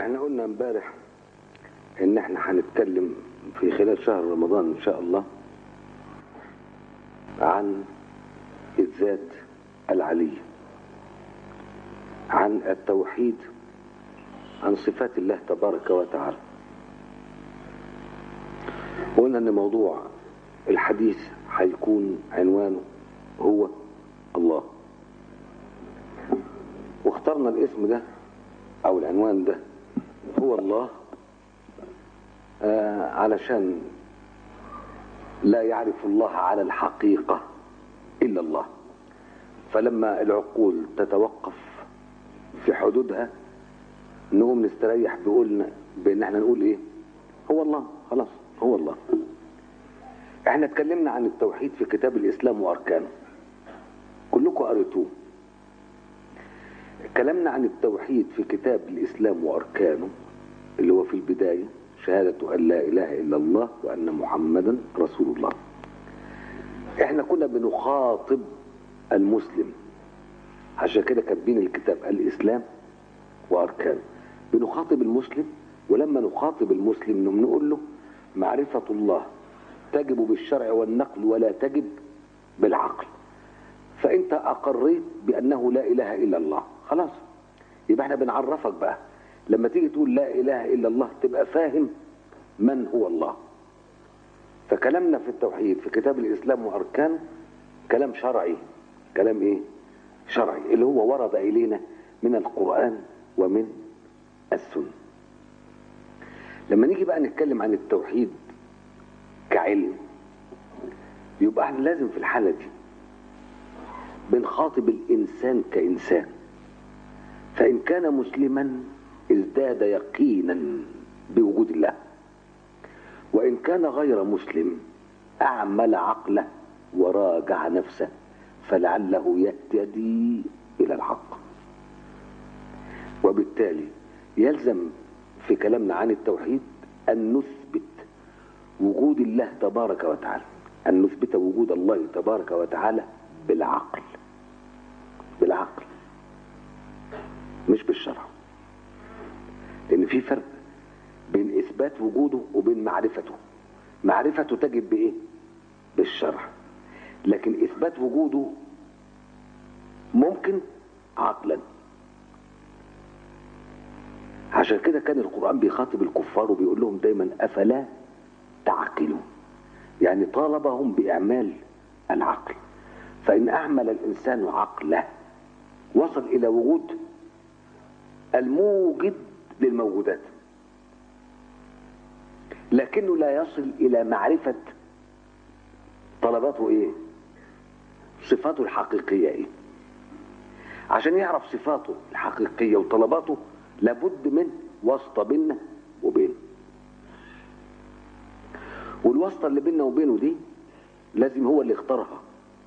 احنا قلنا امبارح ان احنا هنتكلم في خلال شهر رمضان ان شاء الله عن الذات العلية عن التوحيد عن صفات الله تبارك وتعالى قلنا ان موضوع الحديث هيكون عنوانه هو الله واخترنا الاسم ده او العنوان ده هو الله آه علشان لا يعرف الله على الحقيقة إلا الله فلما العقول تتوقف في حدودها نقوم نستريح بقولنا بان احنا نقول ايه هو الله خلاص هو الله احنا اتكلمنا عن التوحيد في كتاب الاسلام واركانه كلكم قريتوه اتكلمنا عن التوحيد في كتاب الاسلام واركانه اللي هو في البدايه شهاده ان لا اله الا الله وان محمدا رسول الله احنا كنا بنخاطب المسلم عشان كده كاتبين الكتاب الاسلام واركانه بنخاطب المسلم ولما نخاطب المسلم نقول له معرفه الله تجب بالشرع والنقل ولا تجب بالعقل فانت اقريت بانه لا اله الا الله خلاص يبقى احنا بنعرفك بقى لما تيجي تقول لا اله الا الله تبقى فاهم من هو الله فكلامنا في التوحيد في كتاب الاسلام واركانه كلام شرعي كلام ايه شرعي اللي هو ورد الينا من القران ومن السنه لما نيجي بقى نتكلم عن التوحيد كعلم يبقى احنا لازم في الحاله دي بنخاطب الانسان كانسان فان كان مسلما ازداد يقينا بوجود الله وان كان غير مسلم اعمل عقله وراجع نفسه فلعله يهتدي الى الحق وبالتالي يلزم في كلامنا عن التوحيد ان نثبت وجود الله تبارك وتعالى ان نثبت وجود الله تبارك وتعالى بالعقل بالعقل مش بالشرع لان في فرق بين اثبات وجوده وبين معرفته معرفته تجب بايه بالشرع لكن اثبات وجوده ممكن عقلا عشان كده كان القرآن بيخاطب الكفار وبيقول لهم دايما أفلا تعقلون يعني طالبهم بإعمال العقل فإن أعمل الإنسان عقله وصل إلى وجود الموجد للموجودات لكنه لا يصل إلى معرفة طلباته إيه صفاته الحقيقية إيه عشان يعرف صفاته الحقيقية وطلباته لابد من واسطة بيننا وبينه والواسطة اللي بيننا وبينه دي لازم هو اللي يختارها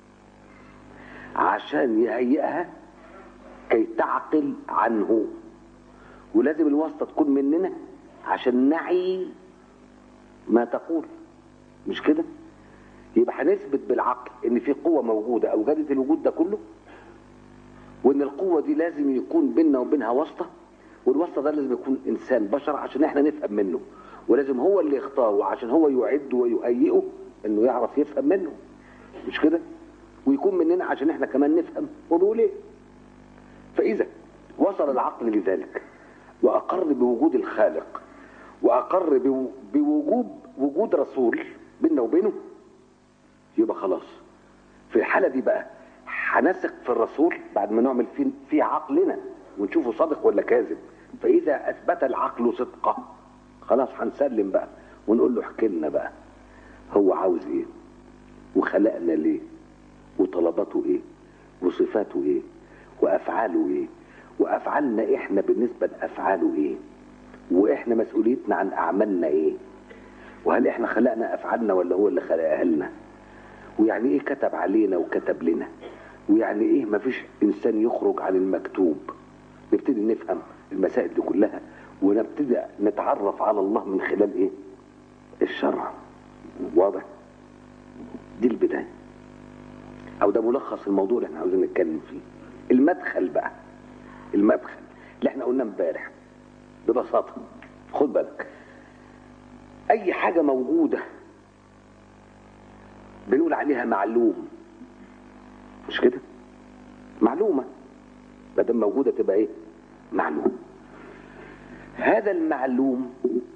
عشان يهيئها كي تعقل عنه ولازم الواسطة تكون مننا عشان نعي ما تقول مش كده يبقى هنثبت بالعقل ان في قوة موجودة اوجدت الوجود ده كله وان القوة دي لازم يكون بيننا وبينها واسطة والواسطة ده لازم يكون انسان بشر عشان احنا نفهم منه ولازم هو اللي يختاره عشان هو يعد ويهيئه انه يعرف يفهم منه مش كده ويكون مننا عشان احنا كمان نفهم هو بيقول ايه فاذا وصل العقل لذلك واقر بوجود الخالق واقر بوجوب وجود رسول بيننا وبينه يبقى خلاص في الحاله دي بقى هنثق في الرسول بعد ما نعمل فيه في عقلنا ونشوفه صادق ولا كاذب فاذا اثبت العقل صدقه خلاص هنسلم بقى ونقول له احكي لنا بقى هو عاوز ايه وخلقنا ليه وطلباته ايه وصفاته ايه وافعاله ايه وافعالنا احنا بالنسبه لافعاله ايه واحنا مسؤوليتنا عن اعمالنا ايه وهل احنا خلقنا افعالنا ولا هو اللي خلقها لنا ويعني ايه كتب علينا وكتب لنا ويعني ايه مفيش انسان يخرج عن المكتوب نبتدي نفهم المسائل دي كلها ونبتدي نتعرف على الله من خلال ايه الشرع واضح دي البدايه او ده ملخص الموضوع اللي احنا عاوزين نتكلم فيه المدخل بقى المدخل اللي احنا قلنا امبارح ببساطة خد بالك أي حاجة موجودة بنقول عليها معلوم مش كده معلومة ما دام موجودة تبقى ايه معلوم هذا المعلوم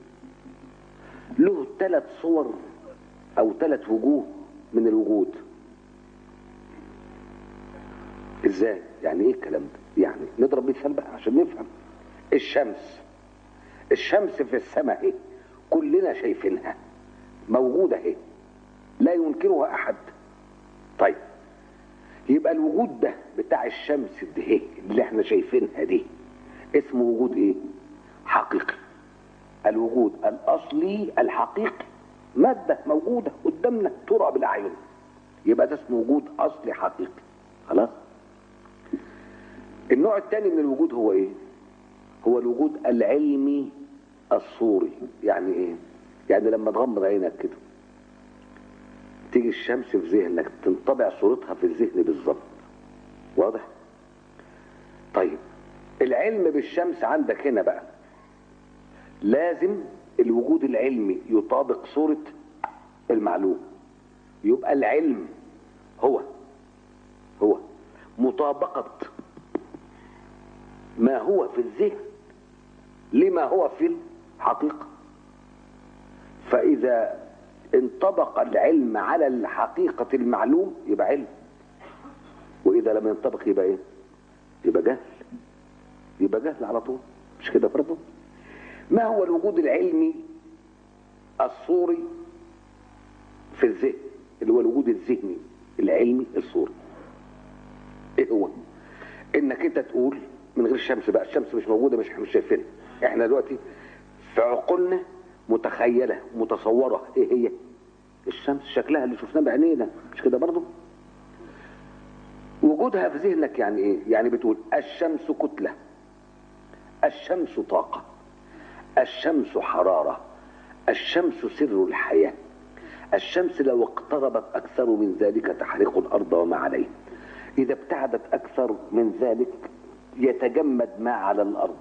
له ثلاث صور او ثلاث وجوه من الوجود ازاي يعني ايه الكلام ده يعني نضرب مثال بقى عشان نفهم الشمس الشمس في السماء ايه كلنا شايفينها موجودة ايه لا ينكرها احد طيب يبقى الوجود ده بتاع الشمس ده ايه اللي احنا شايفينها دي اسمه وجود ايه حقيقي الوجود الاصلي الحقيقي مادة موجودة قدامنا ترى بالاعين يبقى ده اسمه وجود اصلي حقيقي خلاص النوع الثاني من الوجود هو ايه هو الوجود العلمي الصوري يعني ايه يعني لما تغمض عينك كده تيجي الشمس في ذهنك تنطبع صورتها في الذهن بالظبط واضح طيب العلم بالشمس عندك هنا بقى لازم الوجود العلمي يطابق صورة المعلوم يبقى العلم هو هو مطابقة ما هو في الذهن لما هو في الحقيقة فإذا انطبق العلم على الحقيقة المعلوم يبقى علم وإذا لم ينطبق يبقى إيه؟ يبقى جهل يبقى جهل على طول مش كده برضه؟ ما هو الوجود العلمي الصوري في الذهن اللي هو الوجود الذهني العلمي الصوري ايه هو انك انت تقول من غير الشمس بقى الشمس مش موجوده مش مش شايفينها احنا دلوقتي في عقولنا متخيله متصوره ايه هي الشمس شكلها اللي شفناه بعينينا مش كده برضه وجودها في ذهنك يعني ايه يعني بتقول الشمس كتله الشمس طاقه الشمس حراره الشمس سر الحياه الشمس لو اقتربت اكثر من ذلك تحرق الارض وما عليها اذا ابتعدت اكثر من ذلك يتجمد ما على الارض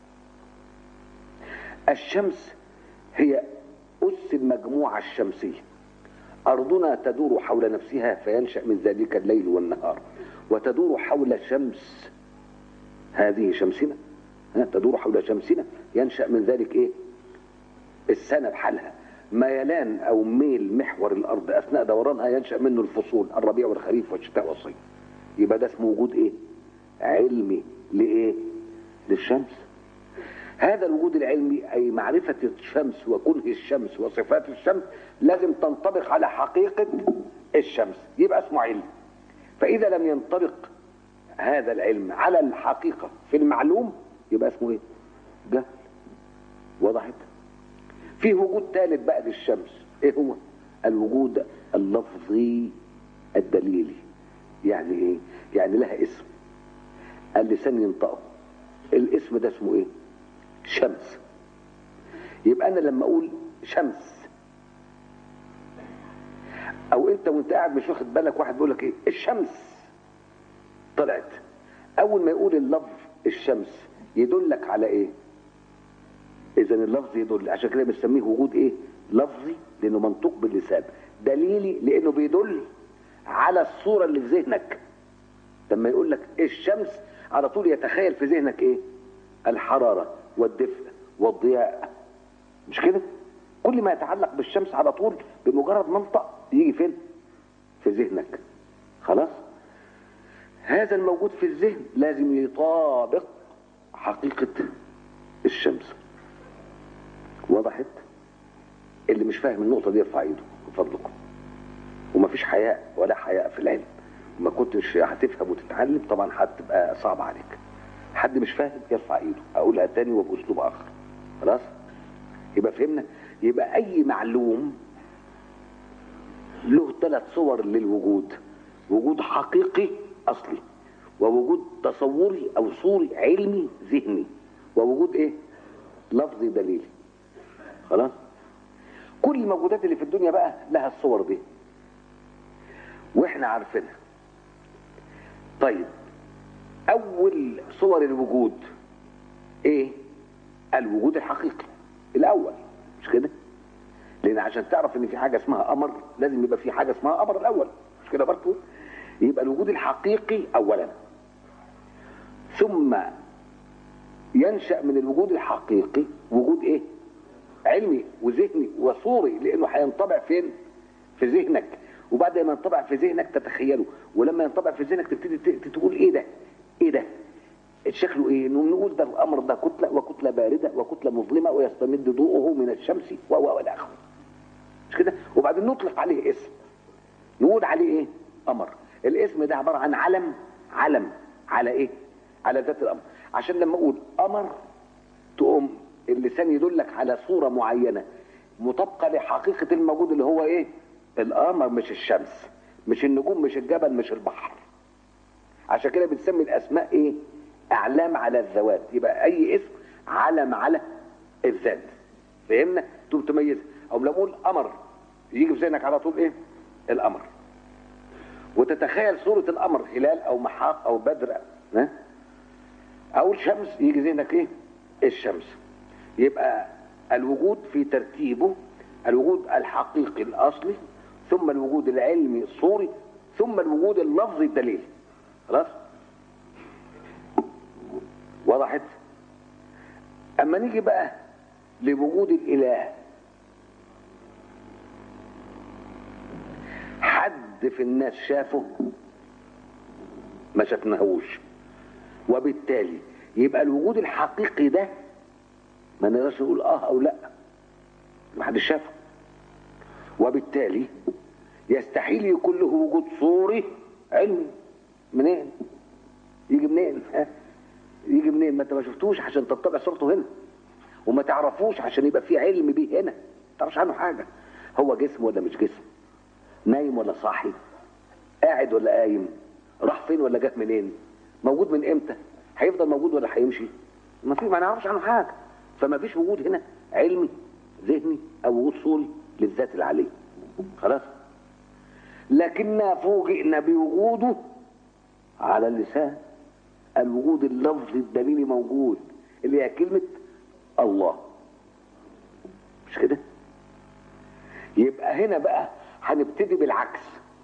الشمس هي أس المجموعة الشمسية أرضنا تدور حول نفسها فينشأ من ذلك الليل والنهار وتدور حول شمس هذه شمسنا تدور حول شمسنا ينشأ من ذلك إيه السنة بحالها ميلان أو ميل محور الأرض أثناء دورانها ينشأ منه الفصول الربيع والخريف والشتاء والصيف يبقى ده اسمه وجود إيه علمي لإيه للشمس هذا الوجود العلمي أي معرفة الشمس وكنه الشمس وصفات الشمس لازم تنطبق على حقيقة الشمس يبقى اسمه علم فإذا لم ينطبق هذا العلم على الحقيقة في المعلوم يبقى اسمه ايه جهل وضحت في وجود ثالث بقى للشمس ايه هو الوجود اللفظي الدليلي يعني ايه يعني لها اسم اللسان ينطقه الاسم ده اسمه ايه شمس يبقى انا لما اقول شمس او انت وانت قاعد مش واخد بالك واحد بيقول لك ايه الشمس طلعت اول ما يقول اللفظ الشمس يدلك على ايه اذا اللفظ يدل عشان كده بنسميه وجود ايه لفظي لانه منطوق باللسان دليلي لانه بيدل على الصوره اللي في ذهنك لما يقول لك الشمس على طول يتخيل في ذهنك ايه الحراره والدفء والضياء مش كده كل ما يتعلق بالشمس على طول بمجرد منطق يجي فين في ذهنك خلاص هذا الموجود في الذهن لازم يطابق حقيقة الشمس وضحت اللي مش فاهم النقطة دي يرفع ايده من فضلكم ومفيش حياء ولا حياء في العلم وما كنتش هتفهم وتتعلم طبعا هتبقى صعب عليك حد مش فاهم يرفع ايده اقولها تاني وباسلوب اخر خلاص يبقى فهمنا يبقى اي معلوم له ثلاث صور للوجود وجود حقيقي اصلي ووجود تصوري او صوري علمي ذهني ووجود ايه لفظي دليلي خلاص كل الموجودات اللي في الدنيا بقى لها الصور دي واحنا عارفينها طيب اول صور الوجود ايه الوجود الحقيقي الاول مش كده لان عشان تعرف ان في حاجه اسمها قمر لازم يبقى في حاجه اسمها قمر الاول مش كده برضه يبقى الوجود الحقيقي اولا ثم ينشا من الوجود الحقيقي وجود ايه علمي وذهني وصوري لانه هينطبع فين في ذهنك وبعد ما ينطبع في ذهنك تتخيله ولما ينطبع في ذهنك تبتدي ت- تقول ايه ده ايه ده شكله ايه انه نقول ده الامر ده كتله وكتله بارده وكتله مظلمه ويستمد ضوءه من الشمس و و الى اخره مش كده وبعدين نطلق عليه اسم نقول عليه ايه قمر الاسم ده عباره عن علم علم على ايه على ذات الامر عشان لما اقول قمر تقوم اللسان يدلك على صوره معينه مطابقه لحقيقه الموجود اللي هو ايه القمر مش الشمس مش النجوم مش الجبل مش البحر عشان كده بنسمي الاسماء ايه اعلام على الذوات يبقى اي اسم علم على الذات فهمنا تقوم تميز او لما اقول قمر يجي في ذهنك على طول ايه القمر وتتخيل صورة القمر هلال او محاق او بدر ها اقول شمس يجي ذهنك ايه الشمس يبقى الوجود في ترتيبه الوجود الحقيقي الاصلي ثم الوجود العلمي الصوري ثم الوجود اللفظي الدليل خلاص وضحت اما نيجي بقى لوجود الاله حد في الناس شافه ما شفناهوش وبالتالي يبقى الوجود الحقيقي ده ما نقدرش نقول اه او لا ما حدش شافه وبالتالي يستحيل يكون له وجود صوري علمي منين يجي منين ها يجي منين ما انت ما شفتوش عشان تطبع صورته هنا وما تعرفوش عشان يبقى في علم بيه هنا ما تعرفش عنه حاجه هو جسم ولا مش جسم نايم ولا صاحي قاعد ولا قايم راح فين ولا جات منين موجود من امتى هيفضل موجود ولا هيمشي ما في ما نعرفش عنه حاجه فما فيش وجود هنا علمي ذهني او وجود صوري للذات العليه خلاص لكننا فوجئنا بوجوده على اللسان الوجود اللفظي الدليلي موجود اللي هي كلمة الله مش كده يبقى هنا بقى هنبتدي بالعكس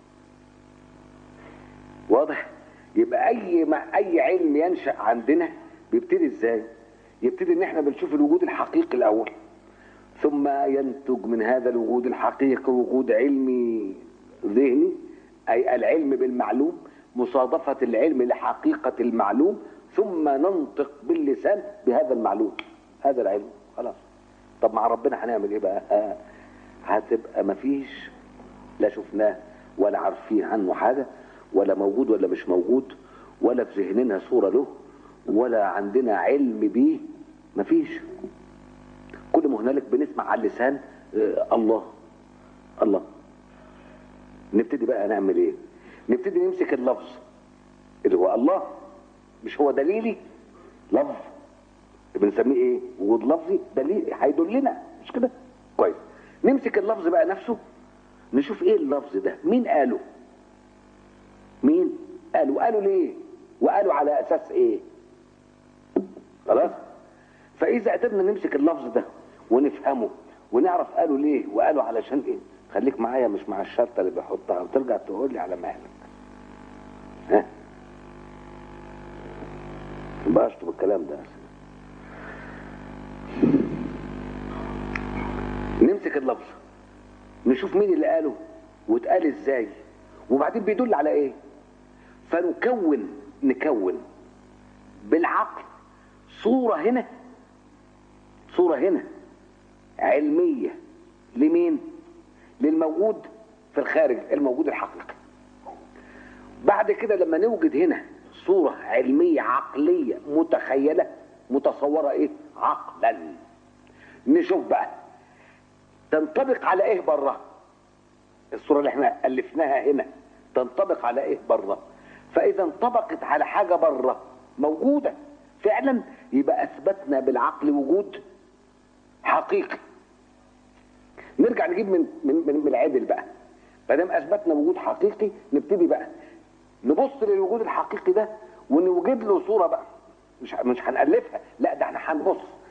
واضح يبقى اي ما اي علم ينشا عندنا بيبتدي ازاي يبتدي ان احنا بنشوف الوجود الحقيقي الاول ثم ينتج من هذا الوجود الحقيقي وجود علمي ذهني اي العلم بالمعلوم مصادفة العلم لحقيقة المعلوم ثم ننطق باللسان بهذا المعلوم هذا العلم خلاص طب مع ربنا هنعمل ايه بقى آه، هتبقى مفيش لا شفناه ولا عارفين عنه حاجة ولا موجود ولا مش موجود ولا في ذهننا صورة له ولا عندنا علم بيه مفيش كل ما هنالك بنسمع على اللسان آه، الله الله نبتدي بقى نعمل ايه نبتدي نمسك اللفظ اللي هو الله مش هو دليلي لفظ بنسميه ايه وجود لفظي دليل هيدلنا مش كده كويس نمسك اللفظ بقى نفسه نشوف ايه اللفظ ده مين قاله مين قالوا قالوا ليه وقالوا على اساس ايه خلاص فاذا قدرنا نمسك اللفظ ده ونفهمه ونعرف قالوا ليه وقالوا علشان ايه خليك معايا مش مع الشرطه اللي بيحطها وترجع تقول لي على مهلك ها بقى اشطب الكلام ده نمسك اللفظ نشوف مين اللي قاله واتقال ازاي وبعدين بيدل على ايه فنكون نكون بالعقل صورة هنا صورة هنا علمية لمين للموجود في الخارج الموجود الحقيقي بعد كده لما نوجد هنا صورة علمية عقلية متخيلة متصورة ايه عقلا نشوف بقى تنطبق على ايه بره الصورة اللي احنا ألفناها هنا تنطبق على ايه بره فاذا انطبقت على حاجة بره موجودة فعلا يبقى اثبتنا بالعقل وجود حقيقي نرجع نجيب من من من, من العدل بقى ما دام اثبتنا وجود حقيقي نبتدي بقى نبص للوجود الحقيقي ده ونوجد له صوره بقى مش مش هنالفها لا ده احنا هنبص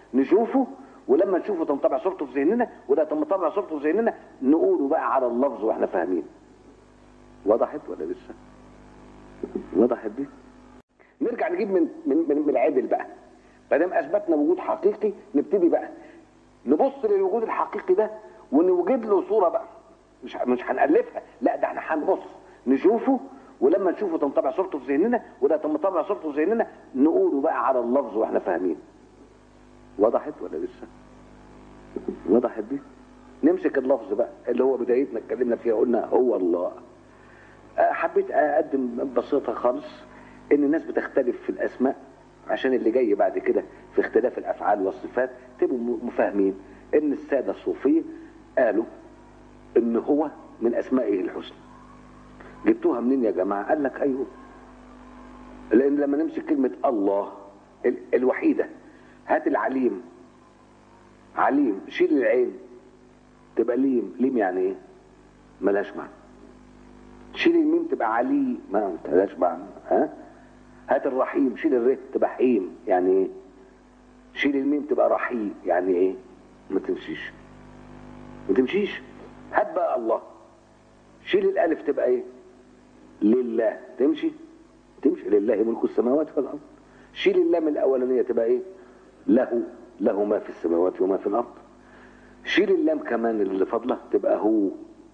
نشوفه ولما نشوفه تنطبع صورته في ذهننا ولا تنطبع صورته في ذهننا نقوله بقى على اللفظ واحنا فاهمين وضحت ولا لسه وضحت دي نرجع نجيب من من من, من العدل بقى ما دام اثبتنا وجود حقيقي نبتدي بقى نبص للوجود الحقيقي ده ونوجد له صوره بقى مش مش هنالفها لا ده احنا هنبص نشوفه ولما نشوفه تنطبع صورته في ذهننا ولا تنطبع صورته في ذهننا نقوله بقى على اللفظ واحنا فاهمين وضحت ولا لسه وضحت دي نمسك اللفظ بقى اللي هو بدايتنا اتكلمنا فيها قلنا هو الله حبيت اقدم بسيطه خالص ان الناس بتختلف في الاسماء عشان اللي جاي بعد كده في اختلاف الافعال والصفات تبقوا مفاهمين ان الساده الصوفيه قالوا ان هو من اسمائه الحسنى جبتوها منين يا جماعه قال لك ايوه لان لما نمسك كلمه الله ال- الوحيده هات العليم عليم شيل العين تبقى ليم ليم يعني ايه ملهاش معنى شيل الميم تبقى علي ما ملهاش معنى ها هات الرحيم شيل الره تبقى حيم يعني ايه شيل الميم تبقى رحيم يعني ايه ما تمشيش ما تمشيش هات بقى الله شيل الالف تبقى ايه لله تمشي تمشي لله ملك السماوات والارض شيل اللام الاولانيه تبقى ايه له له ما في السماوات وما في الارض شيل اللام كمان اللي فاضله تبقى هو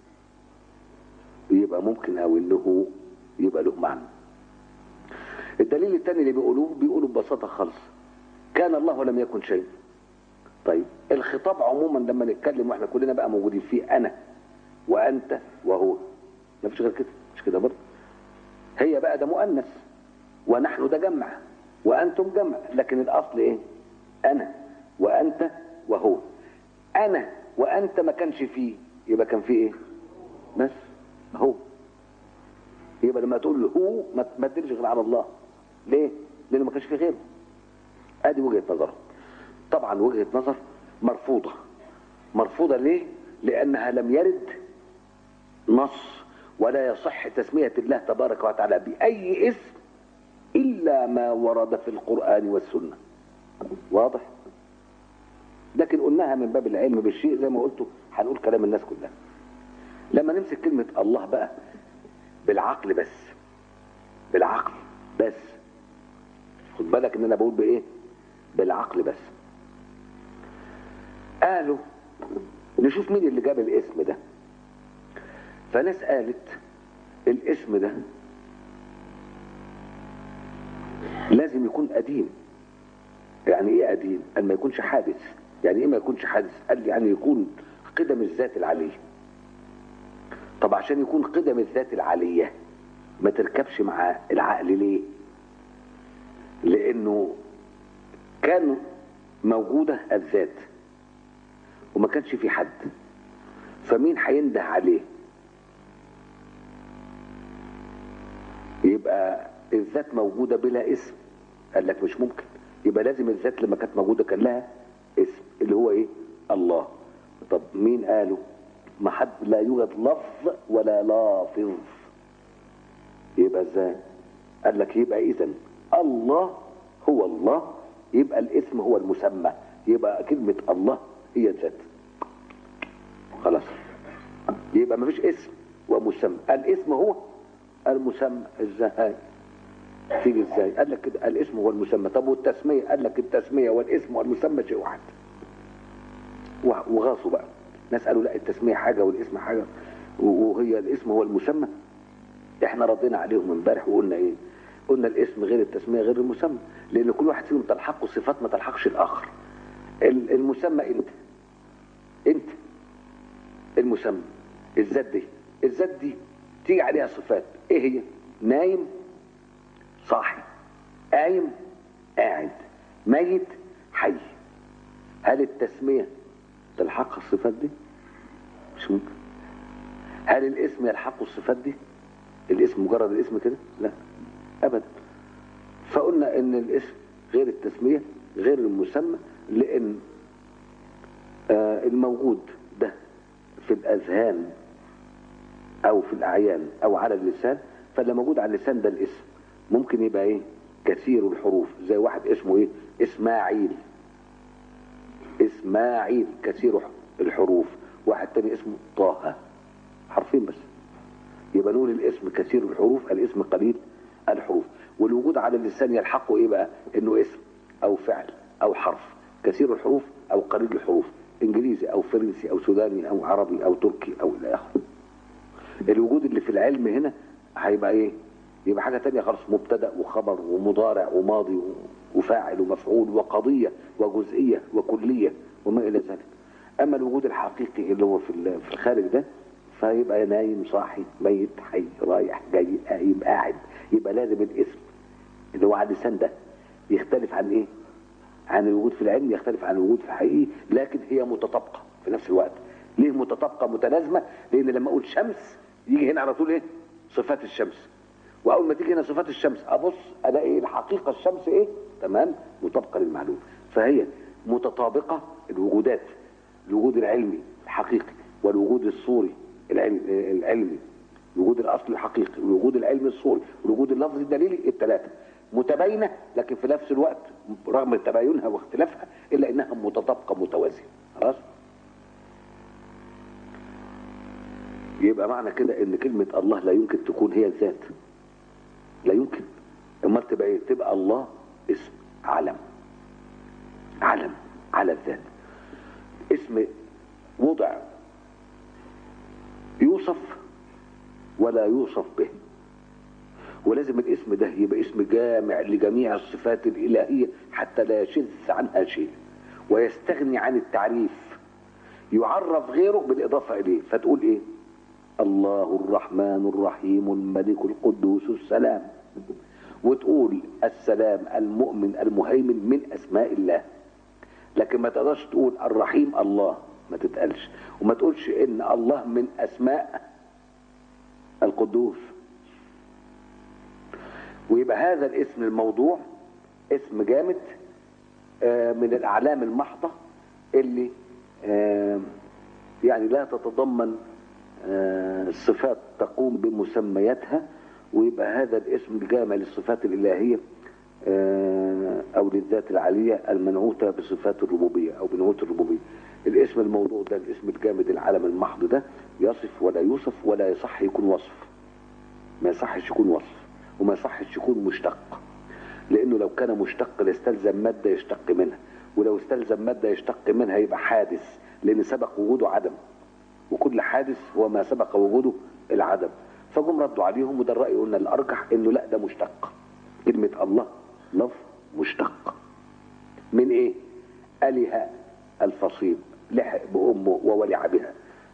يبقى ممكن او انه هو يبقى له معنى الدليل الثاني اللي بيقولوه بيقولوا ببساطه خالص كان الله ولم يكن شيء طيب الخطاب عموما لما نتكلم واحنا كلنا بقى موجودين فيه انا وانت وهو ما فيش غير كده مش كده برضه هي بقى ده مؤنث ونحن ده جمع وانتم جمع لكن الاصل ايه انا وانت وهو انا وانت ما كانش فيه يبقى كان فيه ايه بس هو يبقى لما تقول له هو ما ما تديرش غير على الله ليه لانه ما كانش فيه غيره ادي وجهه نظره طبعا وجهه نظر مرفوضه مرفوضه ليه لانها لم يرد نص ولا يصح تسميه الله تبارك وتعالى باي اسم الا ما ورد في القران والسنه واضح لكن قلناها من باب العلم بالشيء زي ما قلتوا هنقول كلام الناس كلها لما نمسك كلمة الله بقى بالعقل بس بالعقل بس خد بالك ان انا بقول بايه بالعقل بس قالوا نشوف مين اللي جاب الاسم ده فناس قالت الاسم ده لازم يكون قديم يعني ايه قديم قال ما يكونش حادث يعني ايه ما يكونش حادث قال لي يعني يكون قدم الذات العليه طب عشان يكون قدم الذات العالية ما تركبش مع العقل ليه لانه كان موجودة الذات وما كانش في حد فمين هينده عليه يبقى الذات موجودة بلا اسم قال لك مش ممكن يبقى لازم الذات لما كانت موجودة كان لها اسم اللي هو ايه الله طب مين قاله ما حد لا يوجد لفظ ولا لافظ يبقى ازاي قال لك يبقى اذا الله هو الله يبقى الاسم هو المسمى يبقى كلمة الله هي الذات خلاص يبقى ما فيش اسم ومسمى الاسم هو المسمى ازاي تيجي ازاي قال لك كده الاسم هو المسمى طب والتسمية قال لك التسمية والاسم والمسمى شيء واحد وغاصوا بقى ناس قالوا لا التسمية حاجة والاسم حاجة وهي الاسم هو المسمى احنا ردينا عليهم امبارح وقلنا ايه قلنا الاسم غير التسمية غير المسمى لان كل واحد فيهم تلحقه صفات ما تلحقش الاخر المسمى انت انت المسمى الذات دي الذات دي تيجي عليها صفات ايه هي نايم صاحي قايم قاعد ميت حي هل التسمية تلحقها الصفات دي مش ممكن هل الاسم يلحقه الصفات دي الاسم مجرد الاسم كده لا ابدا فقلنا ان الاسم غير التسمية غير المسمى لان آه الموجود ده في الاذهان او في الاعيان او على اللسان فاللي موجود على اللسان ده الاسم ممكن يبقى ايه كثير الحروف زي واحد اسمه ايه اسماعيل اسماعيل كثير الحروف واحد تاني اسمه طه حرفين بس يبقى نقول الاسم كثير الحروف الاسم قليل الحروف والوجود على اللسان يلحقه ايه بقى انه اسم او فعل او حرف كثير الحروف او قليل الحروف انجليزي او فرنسي او سوداني او عربي او تركي او الى اخره الوجود اللي في العلم هنا هيبقى ايه يبقى حاجه تانية خالص مبتدا وخبر ومضارع وماضي وفاعل ومفعول وقضيه وجزئيه وكليه وما الى ذلك اما الوجود الحقيقي اللي هو في في الخارج ده فيبقى نايم صاحي ميت حي رايح جاي قايم قاعد يبقى لازم الاسم اللي هو على اللسان ده يختلف عن ايه عن الوجود في العلم يختلف عن الوجود في الحقيقي لكن هي متطابقه في نفس الوقت ليه متطابقه متلازمه لان لما اقول شمس يجي هنا على طول ايه صفات الشمس واول ما تيجي هنا صفات الشمس ابص الاقي الحقيقه الشمس ايه تمام مطابقه للمعلوم فهي متطابقه الوجودات الوجود العلمي الحقيقي والوجود الصوري العلمي, العلمي الوجود الاصلي الحقيقي والوجود العلمي الصوري والوجود اللفظي الدليلي الثلاثه متباينه لكن في نفس الوقت رغم تباينها واختلافها الا انها متطابقه متوازيه خلاص يبقى معنى كده ان كلمه الله لا يمكن تكون هي الذات لا يمكن امال تبقى ايه تبقى الله اسم علم علم على الذات اسم وضع يوصف ولا يوصف به ولازم الاسم ده يبقى اسم جامع لجميع الصفات الإلهية حتى لا يشذ عنها شيء ويستغني عن التعريف يعرف غيره بالإضافة إليه فتقول إيه الله الرحمن الرحيم الملك القدوس السلام وتقول السلام المؤمن المهيمن من أسماء الله لكن ما تقدرش تقول الرحيم الله ما تتقالش وما تقولش ان الله من اسماء القدوس ويبقى هذا الاسم الموضوع اسم جامد من الاعلام المحضه اللي يعني لا تتضمن صفات تقوم بمسمياتها ويبقى هذا الاسم الجامع للصفات الالهيه او للذات العاليه المنعوته بصفات الربوبيه او بنعوت الربوبيه الاسم الموضوع ده الاسم الجامد العالم المحض ده يصف ولا يوصف ولا يصح يكون وصف ما يصحش يكون وصف وما يصحش يكون مشتق لانه لو كان مشتق لاستلزم ماده يشتق منها ولو استلزم ماده يشتق منها يبقى حادث لان سبق وجوده عدم وكل حادث هو ما سبق وجوده العدم فجم ردوا عليهم وده الراي قلنا الارجح انه لا ده مشتق كلمه الله لفظ مشتق من ايه اله الفصيل لحق بامه وولع بها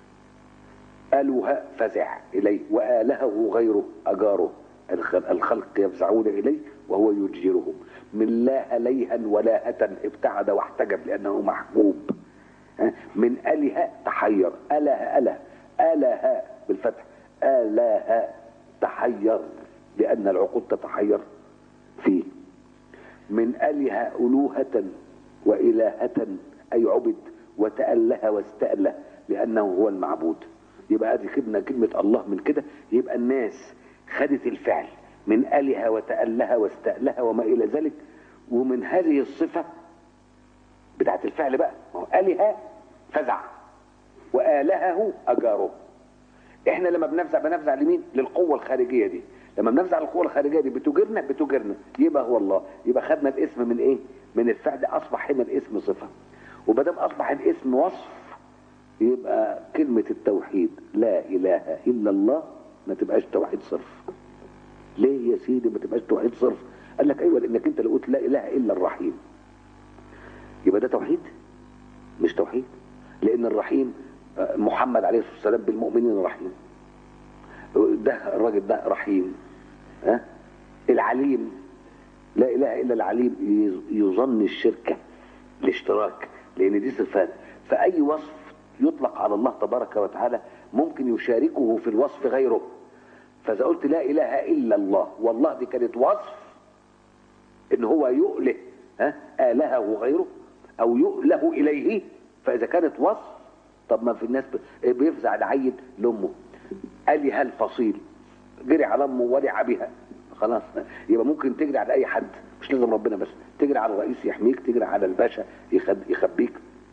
ألوها فزع إليه وآلهه غيره أجاره الخلق يفزعون إليه وهو يجيرهم من لا ليها ولاهة ابتعد واحتجب لأنه محبوب من أله تحير أله أله أله بالفتح أله تحير لأن العقول تتحير فيه من أله ألوهة وإلهة أي عبد وتأله واستأله لأنه هو المعبود يبقى ادي خدنا كلمة الله من كده يبقى الناس خدت الفعل من آلهة وتأله واستأله وما إلى ذلك ومن هذه الصفة بتاعت الفعل بقى ما هو آلهة فزع وآلهه أجاره احنا لما بنفزع بنفزع لمين للقوة الخارجية دي لما بنفزع للقوة الخارجية دي بتجرنا بتجرنا يبقى هو الله يبقى خدنا الاسم من ايه من الفعل اصبح هنا الاسم صفة وبدام اصبح الاسم وصف يبقى كلمة التوحيد لا إله إلا الله ما تبقاش توحيد صرف ليه يا سيدي ما تبقاش توحيد صرف قال لك أيوة لأنك أنت لو قلت لا إله إلا الرحيم يبقى ده توحيد مش توحيد لأن الرحيم محمد عليه الصلاة والسلام بالمؤمنين رحيم ده الراجل ده رحيم ها العليم لا إله إلا العليم يظن الشركة الاشتراك لأن دي صفات فأي وصف يطلق على الله تبارك وتعالى ممكن يشاركه في الوصف غيره فإذا قلت لا إله إلا الله والله دي كانت وصف إن هو يؤله ها آلهه غيره أو يؤله إليه فإذا كانت وصف طب ما في الناس بيفزع العيل لأمه آلهة الفصيل جري على أمه ولع بها خلاص يبقى ممكن تجري على أي حد مش لازم ربنا بس تجري على الرئيس يحميك تجري على الباشا يخبيك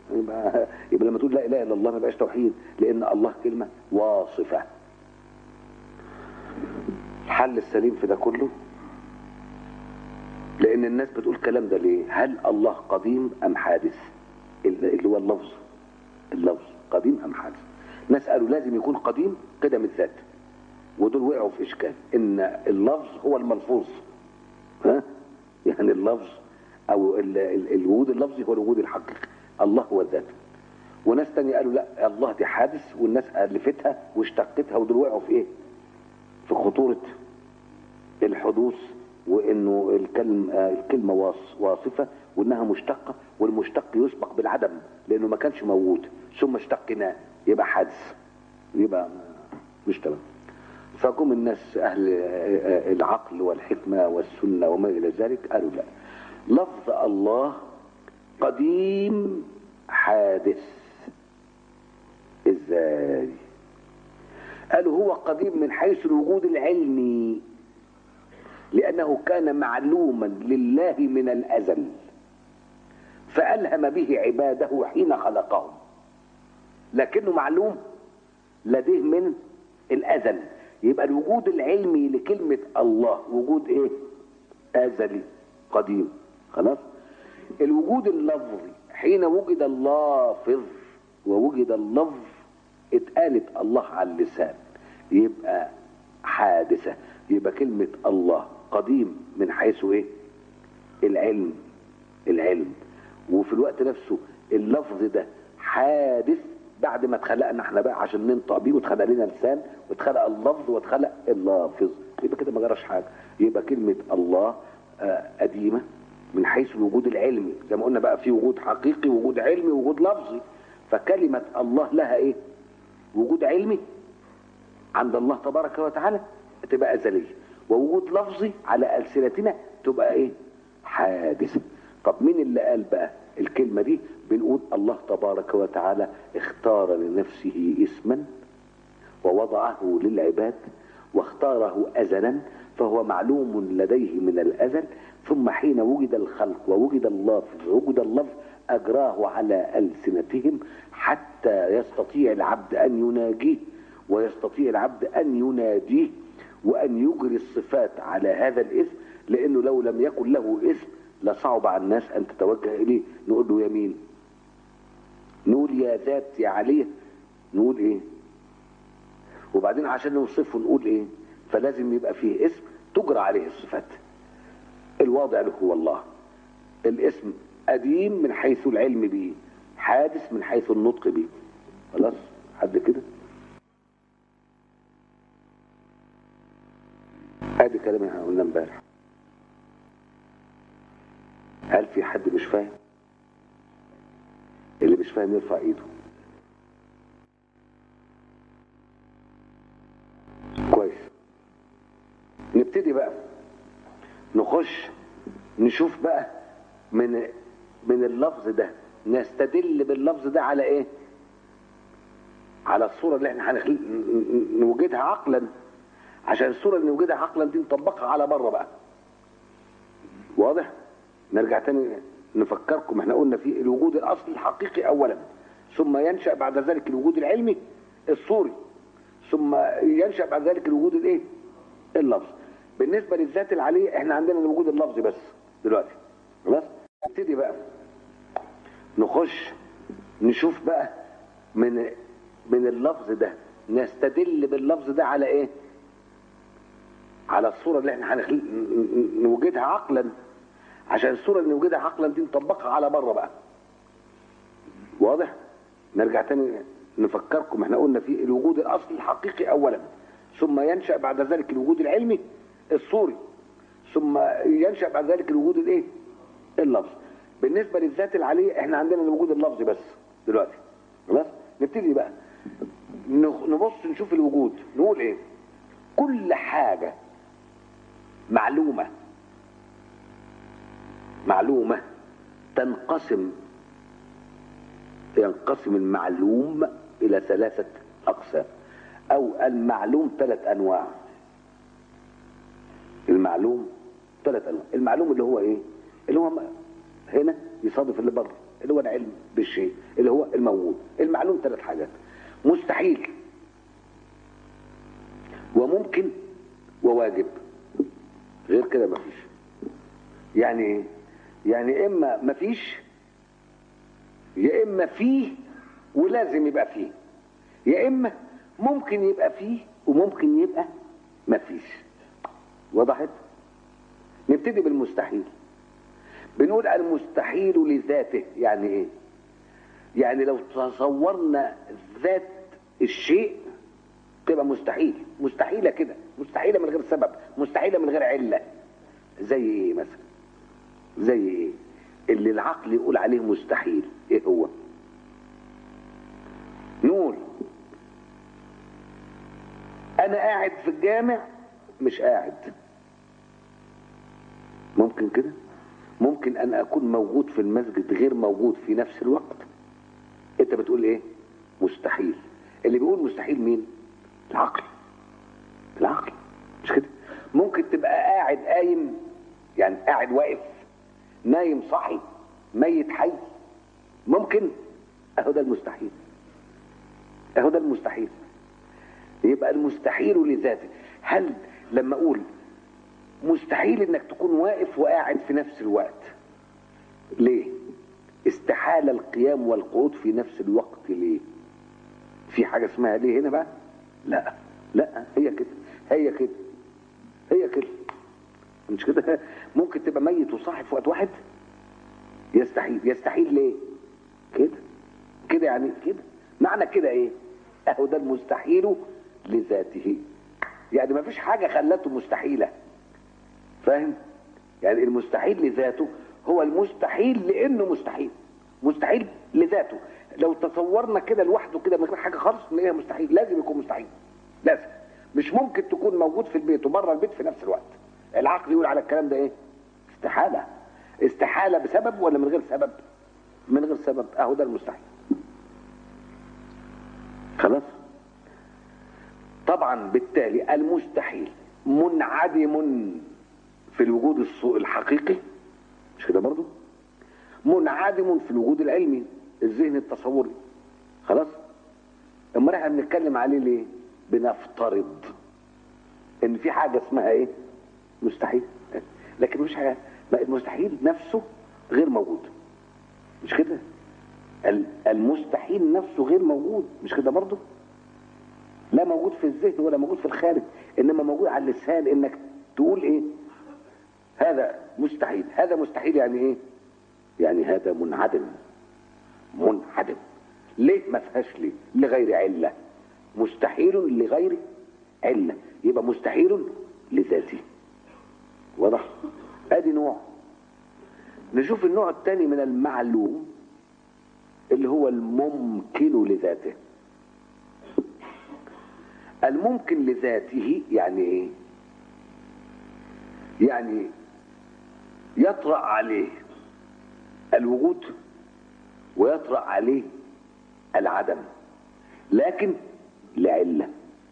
يبقى يبقى لما تقول لا اله الا الله ما يبقاش توحيد لان الله كلمه واصفه الحل السليم في ده كله لان الناس بتقول الكلام ده ليه هل الله قديم ام حادث اللي هو اللفظ اللفظ قديم ام حادث ناس قالوا لازم يكون قديم قدم الذات ودول وقعوا في اشكال ان اللفظ هو الملفوظ ها يعني اللفظ او ال- ال- الوجود اللفظي هو الوجود الحقيقي الله هو الذات وناس تانية قالوا لا الله دي حادث والناس الفتها واشتقتها ودول وقعوا في ايه في خطورة الحدوث وانه الكلم آه، الكلمة واص- واصفة وانها مشتقة والمشتق يسبق بالعدم لانه ما كانش موجود ثم اشتقناه يبقى حادث يبقى مش تمام فقوم الناس اهل آه، آه، العقل والحكمة والسنة وما الى ذلك قالوا لا لفظ الله قديم حادث ازاي قالوا هو قديم من حيث الوجود العلمي لأنه كان معلوما لله من الأزل فألهم به عباده حين خلقهم لكنه معلوم لديه من الأزل يبقى الوجود العلمي لكلمة الله وجود إيه؟ أزلي قديم خلاص الوجود اللفظي حين وجد اللافظ ووجد اللفظ اتقالت الله على اللسان يبقى حادثة يبقى كلمة الله قديم من حيث ايه العلم العلم وفي الوقت نفسه اللفظ ده حادث بعد ما اتخلقنا احنا بقى عشان ننطق بيه واتخلق لنا لسان واتخلق اللفظ واتخلق اللافظ يبقى كده ما جراش حاجه يبقى كلمه الله آه، قديمه من حيث الوجود العلمي زي ما قلنا بقى في وجود حقيقي وجود علمي وجود لفظي فكلمه الله لها ايه وجود علمي عند الله تبارك وتعالى تبقى أزلية ووجود لفظي على ألسنتنا تبقى إيه حادثة طب مين اللي قال بقى الكلمة دي بنقول الله تبارك وتعالى اختار لنفسه اسما ووضعه للعباد واختاره أزلا فهو معلوم لديه من الأزل ثم حين وجد الخلق ووجد اللفظ ووجد اللفظ أجراه على ألسنتهم حتى يستطيع العبد أن يناجيه ويستطيع العبد أن يناديه وأن يجري الصفات على هذا الاسم لأنه لو لم يكن له اسم لصعب على الناس أن تتوجه إليه نقول له يمين نقول يا ذات يا عليه نقول إيه وبعدين عشان نوصفه نقول إيه فلازم يبقى فيه اسم تجرى عليه الصفات الواضع له هو الله الاسم قديم من حيث العلم به حادث من حيث النطق به خلاص حد كده ادي كلام احنا قلنا امبارح هل في حد مش فاهم اللي مش فاهم يرفع ايده كويس نبتدي بقى نخش نشوف بقى من من اللفظ ده نستدل باللفظ ده على ايه على الصورة اللي احنا هنخل... نوجدها عقلا عشان الصورة اللي نوجدها عقلا دي نطبقها على بره بقى واضح نرجع تاني نفكركم احنا قلنا في الوجود الاصلي الحقيقي اولا ثم ينشأ بعد ذلك الوجود العلمي الصوري ثم ينشأ بعد ذلك الوجود الايه اللفظ بالنسبة للذات العالية احنا عندنا الوجود اللفظي بس دلوقتي خلاص نبتدي بقى نخش نشوف بقى من من اللفظ ده نستدل باللفظ ده على ايه على الصورة اللي احنا هنخل... نوجدها عقلا عشان الصورة اللي نوجدها عقلا دي نطبقها على بره بقى واضح نرجع تاني نفكركم احنا قلنا في الوجود الاصلي الحقيقي اولا ثم ينشأ بعد ذلك الوجود العلمي الصوري ثم ينشأ بعد ذلك الوجود الايه اللفظ بالنسبة للذات العالية احنا عندنا الوجود اللفظي بس دلوقتي خلاص نبتدي بقى نبص نشوف الوجود نقول ايه كل حاجة معلومة معلومة تنقسم ينقسم المعلوم إلى ثلاثة أقسام أو المعلوم ثلاث أنواع المعلوم ثلاث أنواع المعلوم اللي هو إيه اللي هو هنا يصادف اللي بره اللي هو العلم بالشيء اللي هو الموجود المعلوم ثلاث حاجات مستحيل وممكن وواجب غير كده مفيش يعني ايه يعني اما مفيش يا اما فيه ولازم يبقى فيه يا اما ممكن يبقى فيه وممكن يبقى مفيش وضحت نبتدي بالمستحيل بنقول المستحيل لذاته يعني ايه يعني لو تصورنا ذات الشيء تبقى مستحيل مستحيلة كده مستحيلة من غير سبب مستحيلة من غير علة زي ايه مثلا زي ايه اللي العقل يقول عليه مستحيل ايه هو نقول انا قاعد في الجامع مش قاعد ممكن كده ممكن ان اكون موجود في المسجد غير موجود في نفس الوقت انت بتقول ايه مستحيل اللي بيقول مستحيل مين العقل العقل مش كده ممكن تبقى قاعد قايم يعني قاعد واقف نايم صحي ميت حي ممكن اهو ده المستحيل اهو ده المستحيل يبقى المستحيل لذاته هل لما اقول مستحيل انك تكون واقف وقاعد في نفس الوقت ليه استحال القيام والقعود في نفس الوقت ليه في حاجة اسمها ليه هنا بقى لا لا هي كده هي كده هي كده مش كده ممكن تبقى ميت وصاحي في وقت واحد يستحيل يستحيل ليه كده كده يعني كده معنى كده ايه اهو ده المستحيل لذاته يعني ما فيش حاجة خلته مستحيلة فاهم يعني المستحيل لذاته هو المستحيل لانه مستحيل مستحيل لذاته لو تصورنا كده لوحده كده من غير حاجه خالص نلاقيها مستحيل لازم يكون مستحيل لازم مش ممكن تكون موجود في البيت وبره البيت في نفس الوقت العقل يقول على الكلام ده ايه استحاله استحاله بسبب ولا من غير سبب من غير سبب اهو ده المستحيل خلاص طبعا بالتالي المستحيل منعدم في الوجود الحقيقي مش كده برضه منعدم في الوجود العلمي الذهن التصوري خلاص امال احنا بنتكلم عليه ليه بنفترض ان في حاجه اسمها ايه مستحيل لكن مش حاجه المستحيل نفسه غير موجود مش كده المستحيل نفسه غير موجود مش كده برضه لا موجود في الذهن ولا موجود في الخارج انما موجود على اللسان انك تقول ايه هذا مستحيل هذا مستحيل يعني ايه يعني هذا منعدم منعدم ليه ما فيهاش ليه لغير علة مستحيل لغير علة يبقى مستحيل لذاته واضح ادي نوع نشوف النوع الثاني من المعلوم اللي هو الممكن لذاته الممكن لذاته يعني ايه يعني يطرأ عليه الوجود ويطرأ عليه العدم لكن لعلة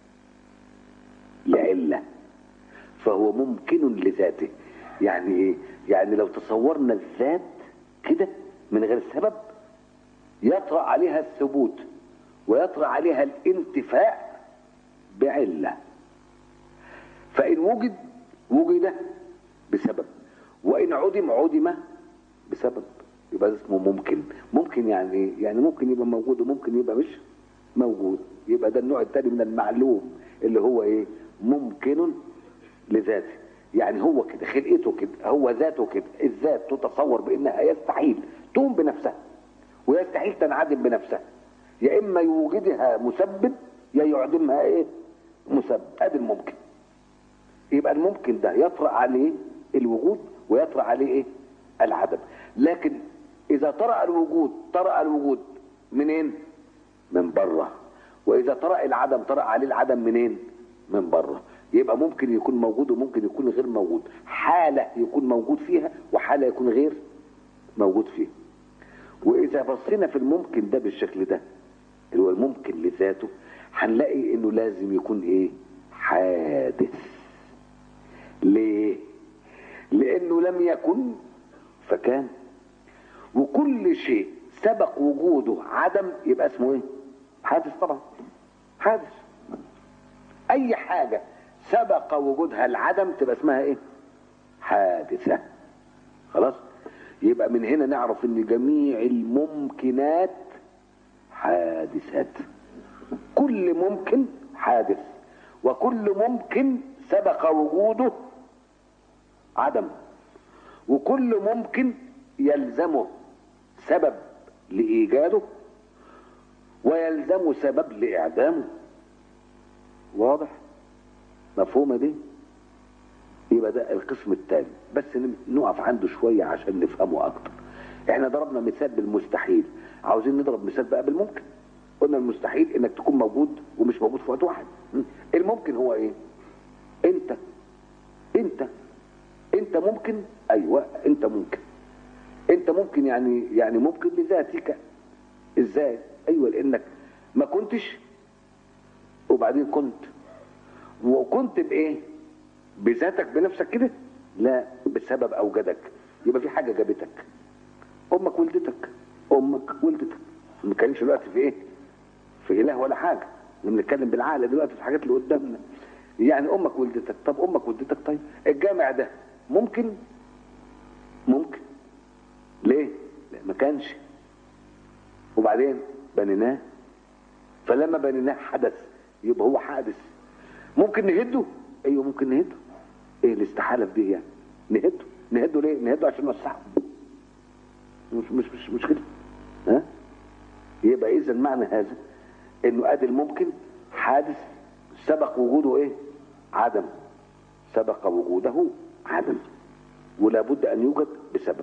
لعلة فهو ممكن لذاته يعني ايه يعني لو تصورنا الذات كده من غير سبب يطرأ عليها الثبوت ويطرأ عليها الانتفاء بعلة فإن وجد وجد بسبب وإن عدم عدم بسبب يبقى اسمه ممكن ممكن يعني ايه يعني ممكن يبقى موجود وممكن يبقى مش موجود يبقى ده النوع الثاني من المعلوم اللي هو ايه ممكن لذاته يعني هو كده خلقته كده هو ذاته كده الذات تتصور بانها يستحيل تقوم بنفسها ويستحيل تنعدم بنفسها يا اما يوجدها مسبب يا يعدمها ايه مسبب ادي الممكن يبقى الممكن ده يطرأ عليه الوجود ويطرأ عليه ايه العدم لكن اذا طرأ الوجود طرأ الوجود منين من بره واذا طرأ العدم طرأ عليه العدم منين من بره يبقى ممكن يكون موجود وممكن يكون غير موجود حالة يكون موجود فيها وحالة يكون غير موجود فيها واذا بصينا في الممكن ده بالشكل ده اللي هو الممكن لذاته هنلاقي انه لازم يكون ايه حادث ليه لانه لم يكن فكان وكل شيء سبق وجوده عدم يبقى اسمه ايه حادث طبعا حادث اي حاجة سبق وجودها العدم تبقى اسمها ايه حادثة خلاص يبقى من هنا نعرف ان جميع الممكنات حادثات كل ممكن حادث وكل ممكن سبق وجوده عدم وكل ممكن يلزمه سبب لإيجاده ويلزم سبب لإعدامه واضح مفهومة دي يبقى ده القسم الثاني بس نقف عنده شوية عشان نفهمه أكتر احنا ضربنا مثال بالمستحيل عاوزين نضرب مثال بقى بالممكن قلنا المستحيل انك تكون موجود ومش موجود في وقت واحد الممكن هو ايه انت انت انت ممكن ايوه انت ممكن انت ممكن يعني يعني ممكن لذاتك ازاي ايوه لانك ما كنتش وبعدين كنت وكنت بايه بذاتك بنفسك كده لا بسبب اوجدك يبقى في حاجه جابتك امك ولدتك امك ولدتك ما بنتكلمش دلوقتي في ايه في اله ولا حاجه بنتكلم بالعقل دلوقتي في الحاجات اللي قدامنا يعني امك ولدتك طب امك ولدتك طيب الجامع ده ممكن ممكن ليه لا ما كانش وبعدين بنيناه فلما بنيناه حدث يبقى هو حادث ممكن نهده ايوه ممكن نهده ايه الاستحاله في دي يعني نهده نهده ليه نهده عشان نوسعه مش مش مش مش كده ها يبقى اذا معنى هذا انه ادي الممكن حادث سبق وجوده ايه عدم سبق وجوده عدم ولا بد ان يوجد بسبب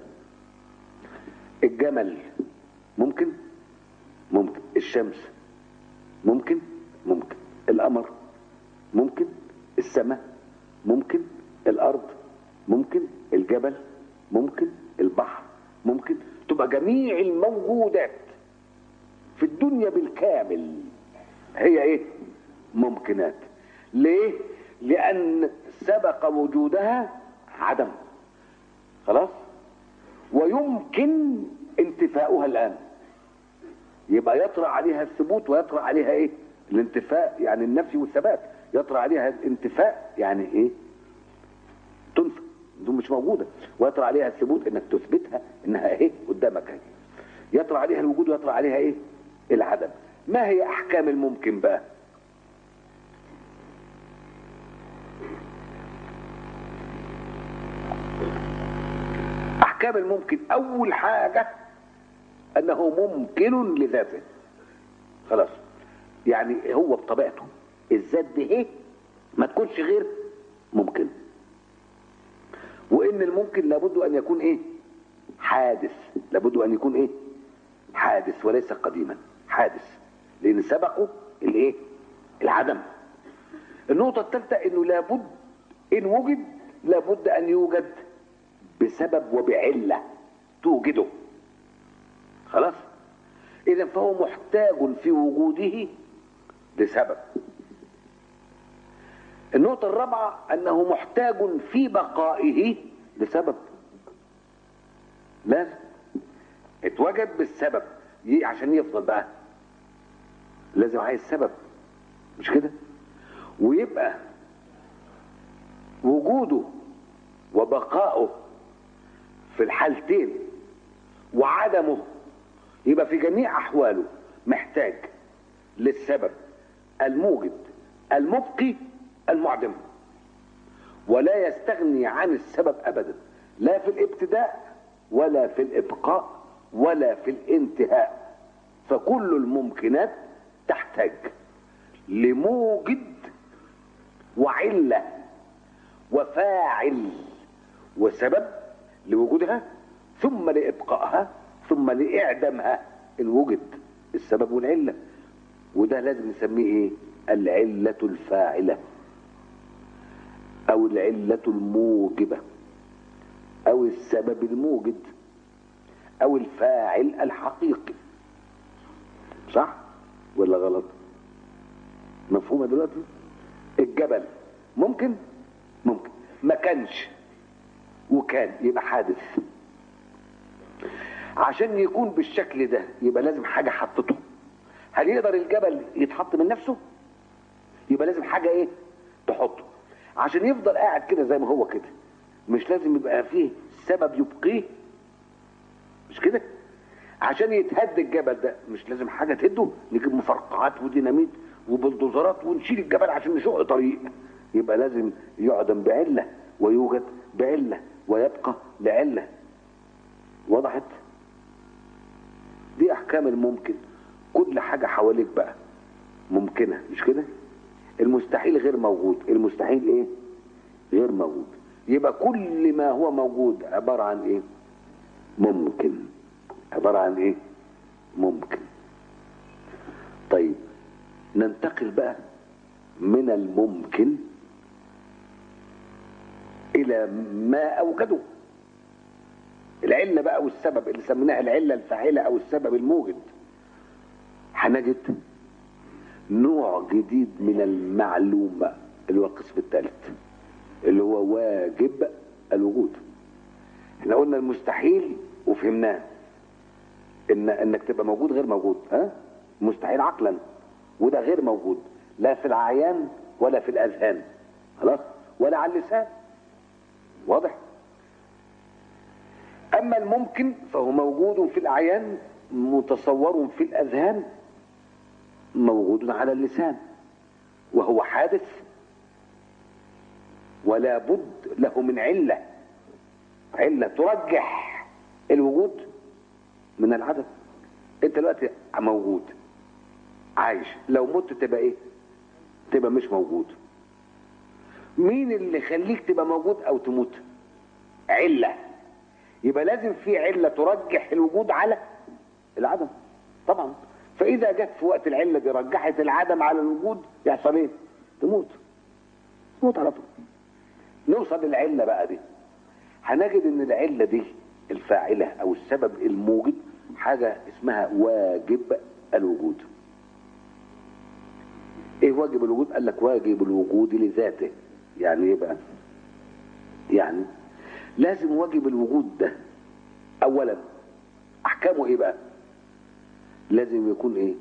الجمل ممكن ممكن الشمس ممكن ممكن القمر ممكن السماء ممكن الارض ممكن الجبل ممكن البحر ممكن تبقى جميع الموجودات في الدنيا بالكامل هي ايه ممكنات ليه لان سبق وجودها عدم خلاص ويمكن انتفاؤها الان يبقى يطرأ عليها الثبوت ويطرأ عليها ايه الانتفاء يعني النفي والثبات يطرأ عليها الانتفاء يعني ايه تنفى دي مش موجودة ويطرأ عليها الثبوت انك تثبتها انها ايه قدامك اهي يطرأ عليها الوجود ويطرأ عليها ايه العدم ما هي احكام الممكن بقى احكام الممكن اول حاجة انه ممكن لذاته خلاص يعني هو بطبيعته الذات دي ايه ما تكونش غير ممكن وان الممكن لابد ان يكون ايه حادث لابد ان يكون ايه حادث وليس قديما حادث لان سبقه الايه العدم النقطة الثالثة انه لابد ان وجد لابد ان يوجد بسبب وبعلة توجده خلاص اذا فهو محتاج في وجوده لسبب النقطة الرابعة انه محتاج في بقائه لسبب لازم اتوجد بالسبب عشان يفضل بقى لازم عايز سبب مش كده ويبقى وجوده وبقائه في الحالتين وعدمه يبقى في جميع احواله محتاج للسبب الموجد المبقي المعدم ولا يستغني عن السبب ابدا لا في الابتداء ولا في الابقاء ولا في الانتهاء فكل الممكنات تحتاج لموجد وعله وفاعل وسبب لوجودها ثم لابقائها ثم لاعدامها ان وجد السبب والعله وده لازم نسميه ايه العله الفاعله او العله الموجبه او السبب الموجد او الفاعل الحقيقي صح ولا غلط مفهومه دلوقتي الجبل ممكن ممكن ما كانش وكان يبقى حادث عشان يكون بالشكل ده يبقى لازم حاجة حطته هل يقدر الجبل يتحط من نفسه يبقى لازم حاجة ايه تحطه عشان يفضل قاعد كده زي ما هو كده مش لازم يبقى فيه سبب يبقيه مش كده عشان يتهد الجبل ده مش لازم حاجة تهده نجيب مفرقعات وديناميت وبلدوزرات ونشيل الجبل عشان نشق طريق يبقى لازم يعدم بعلة ويوجد بعلة ويبقى لعلة وضحت دي احكام الممكن كل حاجة حواليك بقى ممكنة مش كده المستحيل غير موجود المستحيل ايه غير موجود يبقى كل ما هو موجود عبارة عن ايه ممكن عبارة عن ايه ممكن طيب ننتقل بقى من الممكن الى ما اوجده العله بقى والسبب اللي سميناها العله الفاعله او السبب الموجد هنجد نوع جديد من المعلومه اللي هو القسم الثالث اللي هو واجب الوجود احنا قلنا المستحيل وفهمناه ان انك تبقى موجود غير موجود ها مستحيل عقلا وده غير موجود لا في العيان ولا في الاذهان خلاص ولا على اللسان واضح اما الممكن فهو موجود في الاعيان متصور في الاذهان موجود على اللسان وهو حادث ولا بد له من عله عله ترجح الوجود من العدم انت دلوقتي موجود عايش لو مت تبقى ايه تبقى مش موجود مين اللي يخليك تبقى موجود او تموت عله يبقى لازم في عله ترجح الوجود على العدم طبعا فاذا جت في وقت العله دي رجحت العدم على الوجود يحصل ايه تموت تموت على طول نوصل للعله بقى دي هنجد ان العله دي الفاعله او السبب الموجد حاجه اسمها واجب الوجود ايه واجب الوجود قال لك واجب الوجود لذاته يعني ايه بقى يعني لازم واجب الوجود ده اولا احكامه ايه بقى لازم يكون ايه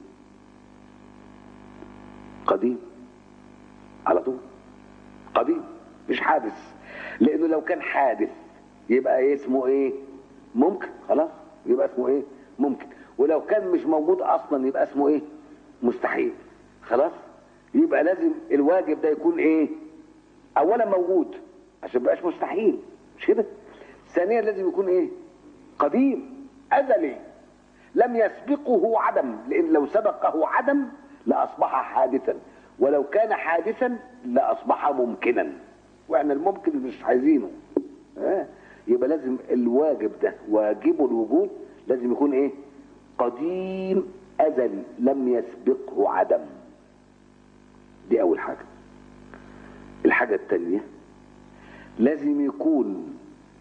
قديم على طول قديم مش حادث لانه لو كان حادث يبقى إيه اسمه ايه ممكن خلاص يبقى اسمه ايه ممكن ولو كان مش موجود اصلا يبقى اسمه ايه مستحيل خلاص يبقى لازم الواجب ده يكون ايه اولا موجود عشان ميبقاش مستحيل مش كده ثانيا لازم يكون ايه قديم ازلي لم يسبقه عدم لان لو سبقه عدم لاصبح حادثا ولو كان حادثا لاصبح ممكنا واحنا الممكن مش عايزينه آه. يبقى لازم الواجب ده واجب الوجود لازم يكون ايه قديم ازلي لم يسبقه عدم دي اول حاجه الحاجه الثانيه لازم يكون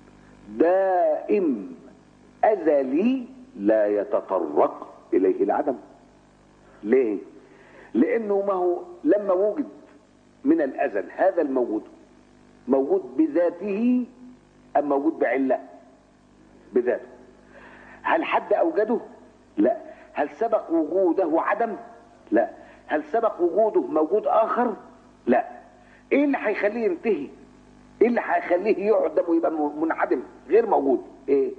دائم ازلي لا يتطرق اليه العدم ليه لانه ما هو لما وجد من الازل هذا الموجود موجود بذاته ام موجود بعله بذاته هل حد اوجده لا هل سبق وجوده عدم لا هل سبق وجوده موجود اخر لا ايه اللي هيخليه ينتهي ايه اللي هيخليه يعدم ويبقى منعدم غير موجود ايه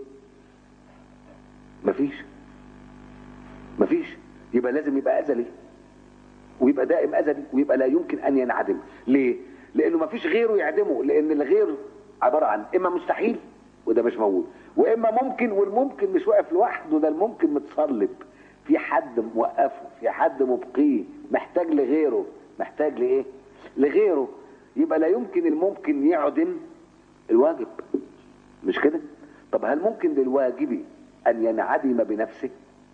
مفيش مفيش يبقى لازم يبقى ازلي ويبقى دائم ازلي ويبقى لا يمكن ان ينعدم ليه لانه مفيش غيره يعدمه لان الغير عباره عن اما مستحيل وده مش موجود واما ممكن والممكن مش واقف لوحده ده الممكن متصلب في حد موقفه في حد مبقيه محتاج لغيره محتاج لايه لغيره يبقى لا يمكن الممكن يعدم الواجب مش كده طب هل ممكن للواجب ان ينعدم بنفسه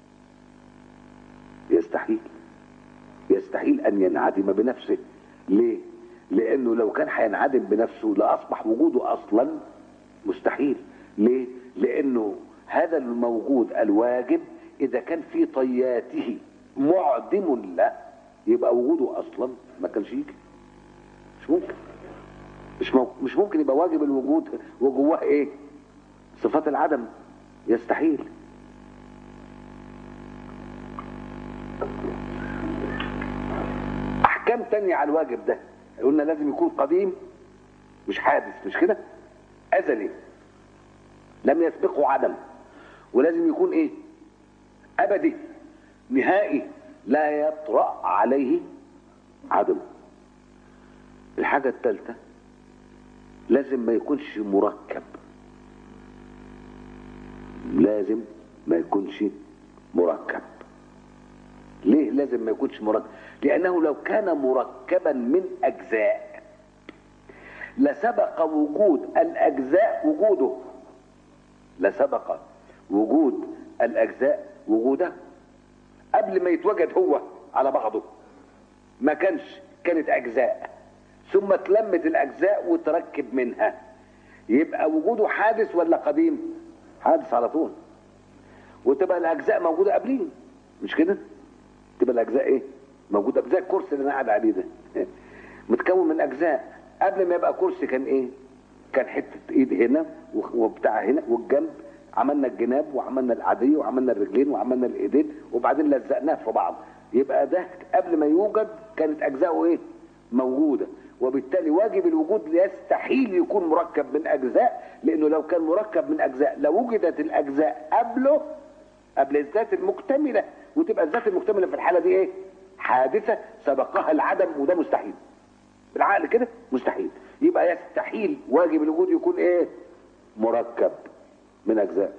يستحيل يستحيل ان ينعدم بنفسه ليه لانه لو كان هينعدم بنفسه لاصبح وجوده اصلا مستحيل ليه لانه هذا الموجود الواجب اذا كان في طياته معدم له يبقى وجوده اصلا ما كانش يجي مش ممكن مش ممكن مش ممكن يبقى واجب الوجود وجواه ايه صفات العدم يستحيل احكام تانية على الواجب ده قلنا لازم يكون قديم مش حادث مش كده ازلي لم يسبقه عدم ولازم يكون ايه ابدي نهائي لا يطرأ عليه عدم الحاجة الثالثة لازم ما يكونش مركب لازم ما يكونش مركب ليه لازم ما يكونش مركب لأنه لو كان مركبا من أجزاء لسبق وجود الأجزاء وجوده لسبق وجود الأجزاء وجوده قبل ما يتوجد هو على بعضه ما كانش كانت أجزاء ثم اتلمت الأجزاء وتركب منها يبقى وجوده حادث ولا قديم حادث على طول وتبقى الأجزاء موجودة قبليه مش كده تبقى الأجزاء إيه موجودة زي الكرسي اللي أنا قاعد عليه ده متكون من أجزاء قبل ما يبقى كرسي كان إيه كان حتة إيد هنا وبتاع هنا والجنب عملنا الجناب وعملنا العادية وعملنا الرجلين وعملنا الايدين وبعدين لزقناه في بعض يبقى ده قبل ما يوجد كانت اجزاؤه ايه موجودة وبالتالي واجب الوجود يستحيل يكون مركب من اجزاء لانه لو كان مركب من اجزاء لوجدت الاجزاء قبله قبل الذات المكتملة وتبقى الذات المكتملة في الحالة دي ايه حادثة سبقها العدم وده مستحيل بالعقل كده مستحيل يبقى يستحيل واجب الوجود يكون ايه مركب من اجزاء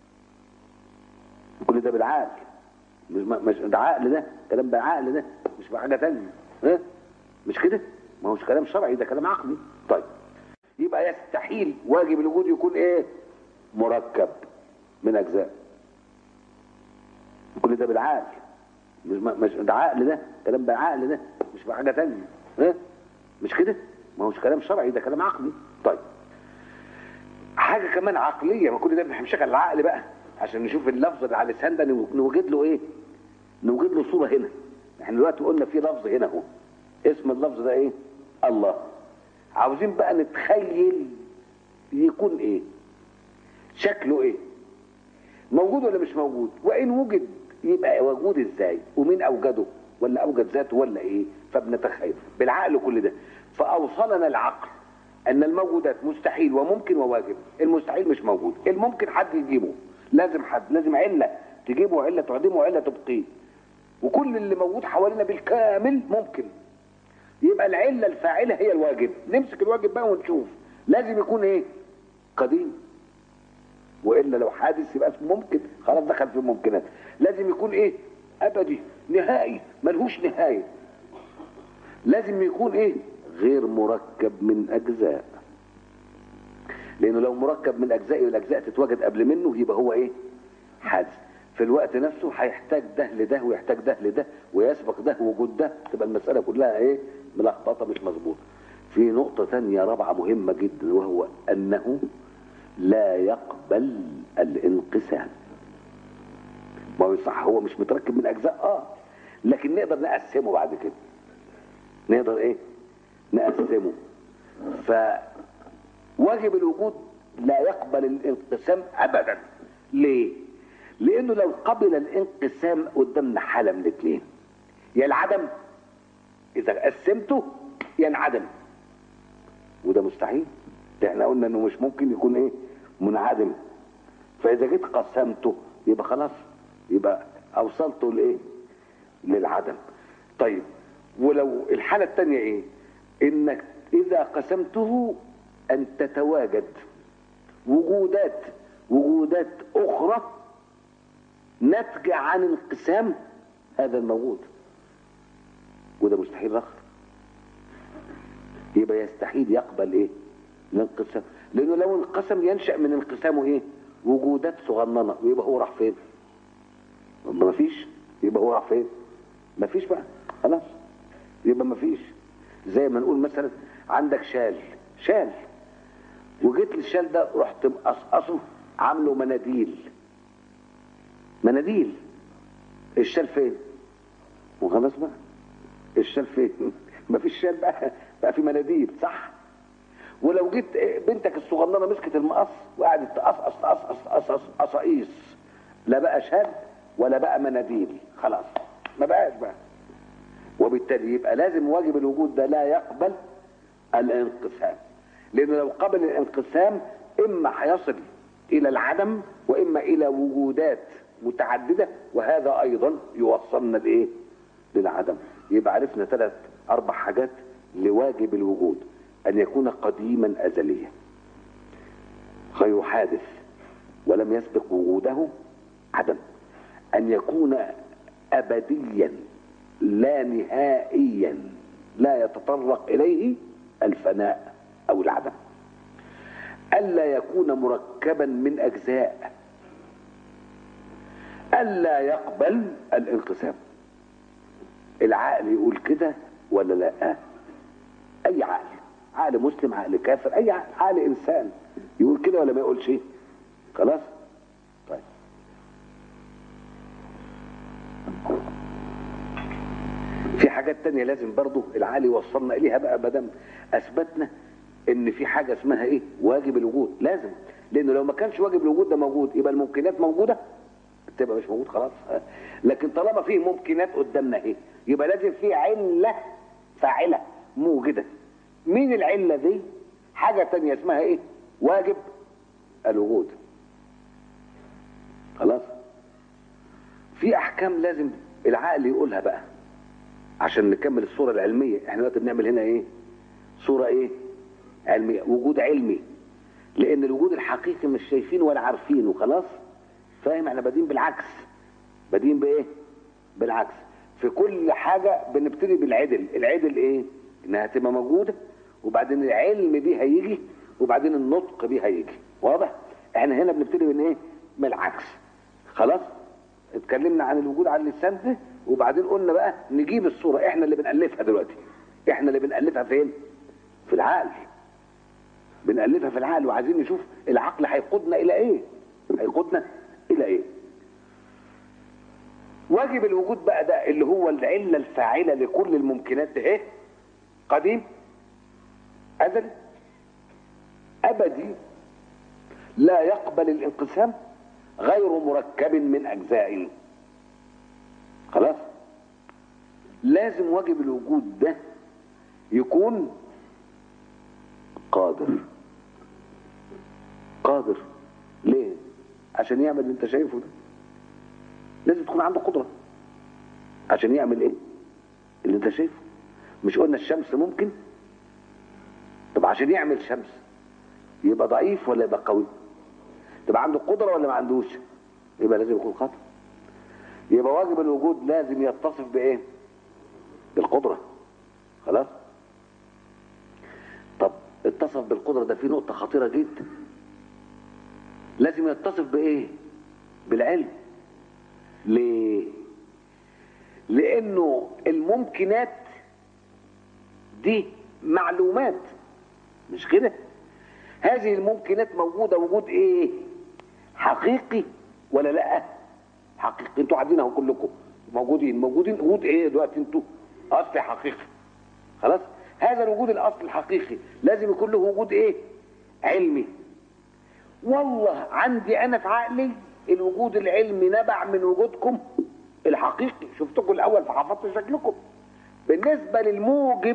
كل ده بالعقل مش مش ده عقل ده كلام بعقل ده مش بحاجه ثانيه ها مش كده ما هوش كلام شرعي ده كلام عقلي طيب يبقى يستحيل واجب الوجود يكون ايه مركب من اجزاء كل ده بالعقل مش مش ده عقل ده كلام بعقل ده مش بحاجه ثانيه ها مش كده ما هوش كلام شرعي ده كلام عقلي طيب حاجه كمان عقليه ما كل ده بنشغل العقل بقى عشان نشوف اللفظ اللي على اللسان ده نوجد له ايه نوجد له صوره هنا احنا دلوقتي قلنا في لفظ هنا اهو اسم اللفظ ده ايه الله عاوزين بقى نتخيل يكون ايه شكله ايه موجود ولا مش موجود وان وجد يبقى وجود ازاي ومين اوجده ولا اوجد ذاته ولا ايه فبنتخيل بالعقل كل ده فاوصلنا العقل ان الموجودات مستحيل وممكن وواجب المستحيل مش موجود الممكن حد يجيبه لازم حد لازم علة تجيبه علة تعدمه علة تبقيه وكل اللي موجود حوالينا بالكامل ممكن يبقى العلة الفاعلة هي الواجب نمسك الواجب بقى ونشوف لازم يكون ايه قديم والا لو حادث يبقى اسمه ممكن خلاص دخل في الممكنات لازم يكون ايه ابدي نهائي ملهوش نهايه لازم يكون ايه غير مركب من اجزاء لانه لو مركب من اجزاء والاجزاء تتوجد قبل منه يبقى هو ايه حادث في الوقت نفسه هيحتاج ده لده ويحتاج ده لده ويسبق ده وجود ده تبقى المساله كلها ايه ملخبطه مش مظبوطه في نقطه ثانيه رابعه مهمه جدا وهو انه لا يقبل الانقسام ما هو صح هو مش متركب من اجزاء اه لكن نقدر نقسمه بعد كده نقدر ايه نقسمه فواجب الوجود لا يقبل الانقسام ابدا ليه لانه لو قبل الانقسام قدامنا حاله من الاثنين يا العدم اذا قسمته ينعدم وده مستحيل احنا قلنا انه مش ممكن يكون ايه منعدم فاذا جيت قسمته يبقى خلاص يبقى اوصلته لايه للعدم طيب ولو الحالة الثانية ايه انك اذا قسمته ان تتواجد وجودات وجودات اخرى ناتجة عن انقسام هذا الموجود وده مستحيل اخر يبقى يستحيل يقبل ايه الانقسام لانه لو انقسم ينشأ من انقسامه ايه وجودات صغننة ويبقى هو راح فين ما فيش يبقى هو راح فين ما فيش بقى خلاص يبقى ما فيش زي ما نقول مثلا عندك شال شال وجيت للشال ده رحت مقصقصه عامله مناديل مناديل الشال فين وخلاص بقى الشال فين ما فيش شال بقى بقى في مناديل صح ولو جيت بنتك الصغننه مسكت المقص وقعدت تقصقص تقصقص تقصقص قصاقيص لا بقى شال ولا بقى مناديل خلاص ما بقاش بقى وبالتالي يبقى لازم واجب الوجود ده لا يقبل الانقسام لانه لو قبل الانقسام اما هيصل الى العدم واما الى وجودات متعدده وهذا ايضا يوصلنا لايه للعدم يبقى عرفنا ثلاث اربع حاجات لواجب الوجود ان يكون قديما ازليا غير حادث ولم يسبق وجوده عدم ان يكون ابديا لا نهائيا لا يتطرق اليه الفناء او العدم الا يكون مركبا من اجزاء الا يقبل الانقسام العقل يقول كده ولا لا اي عقل عقل مسلم عقل كافر اي عقل, عقل انسان يقول كده ولا ما يقولش شيء خلاص طيب في حاجات تانية لازم برضو العقل يوصلنا اليها بقى بدم اثبتنا ان في حاجه اسمها ايه واجب الوجود لازم لانه لو ما كانش واجب الوجود ده موجود يبقى الممكنات موجوده تبقى مش موجود خلاص لكن طالما في ممكنات قدامنا اهي يبقى لازم في عله فاعله موجده مين العله دي حاجه تانية اسمها ايه واجب الوجود خلاص في احكام لازم العقل يقولها بقى عشان نكمل الصوره العلميه احنا دلوقتي بنعمل هنا ايه صوره ايه علميه وجود علمي لان الوجود الحقيقي مش شايفينه ولا عارفينه خلاص فاهم احنا بادين بالعكس بادين بايه بالعكس في كل حاجه بنبتدي بالعدل العدل ايه انها تبقى موجوده وبعدين العلم بيها يجي وبعدين النطق بيها يجي واضح احنا هنا بنبتدي من ايه من العكس خلاص اتكلمنا عن الوجود على اللسان ده وبعدين قلنا بقى نجيب الصوره احنا اللي بنالفها دلوقتي احنا اللي بنالفها فين في العقل بنالفها في العقل وعايزين نشوف العقل هيقودنا الى ايه هيقودنا الى ايه واجب الوجود بقى ده اللي هو العله الفاعله لكل الممكنات ده ايه قديم ازلي ابدي لا يقبل الانقسام غير مركب من اجزاء خلاص لازم واجب الوجود ده يكون قادر قادر ليه عشان يعمل اللي انت شايفه ده لازم تكون عنده قدرة عشان يعمل ايه اللي انت شايفه مش قلنا الشمس ممكن طب عشان يعمل شمس يبقى ضعيف ولا يبقى قوي تبقى عنده قدرة ولا ما عندوش يبقى لازم يكون قادر يبقى واجب الوجود لازم يتصف بايه بالقدرة خلاص طب اتصف بالقدرة ده في نقطة خطيرة جدا لازم يتصف بايه بالعلم ليه لانه الممكنات دي معلومات مش كده هذه الممكنات موجوده وجود ايه حقيقي ولا لا حقيقي انتوا قاعدين اهو كلكم موجودين موجودين وجود ايه دلوقتي انتوا اصل حقيقي خلاص هذا الوجود الاصل الحقيقي لازم يكون له وجود ايه علمي والله عندي انا في عقلي الوجود العلمي نبع من وجودكم الحقيقي شفتكم الاول فحفظت شكلكم بالنسبه للموجب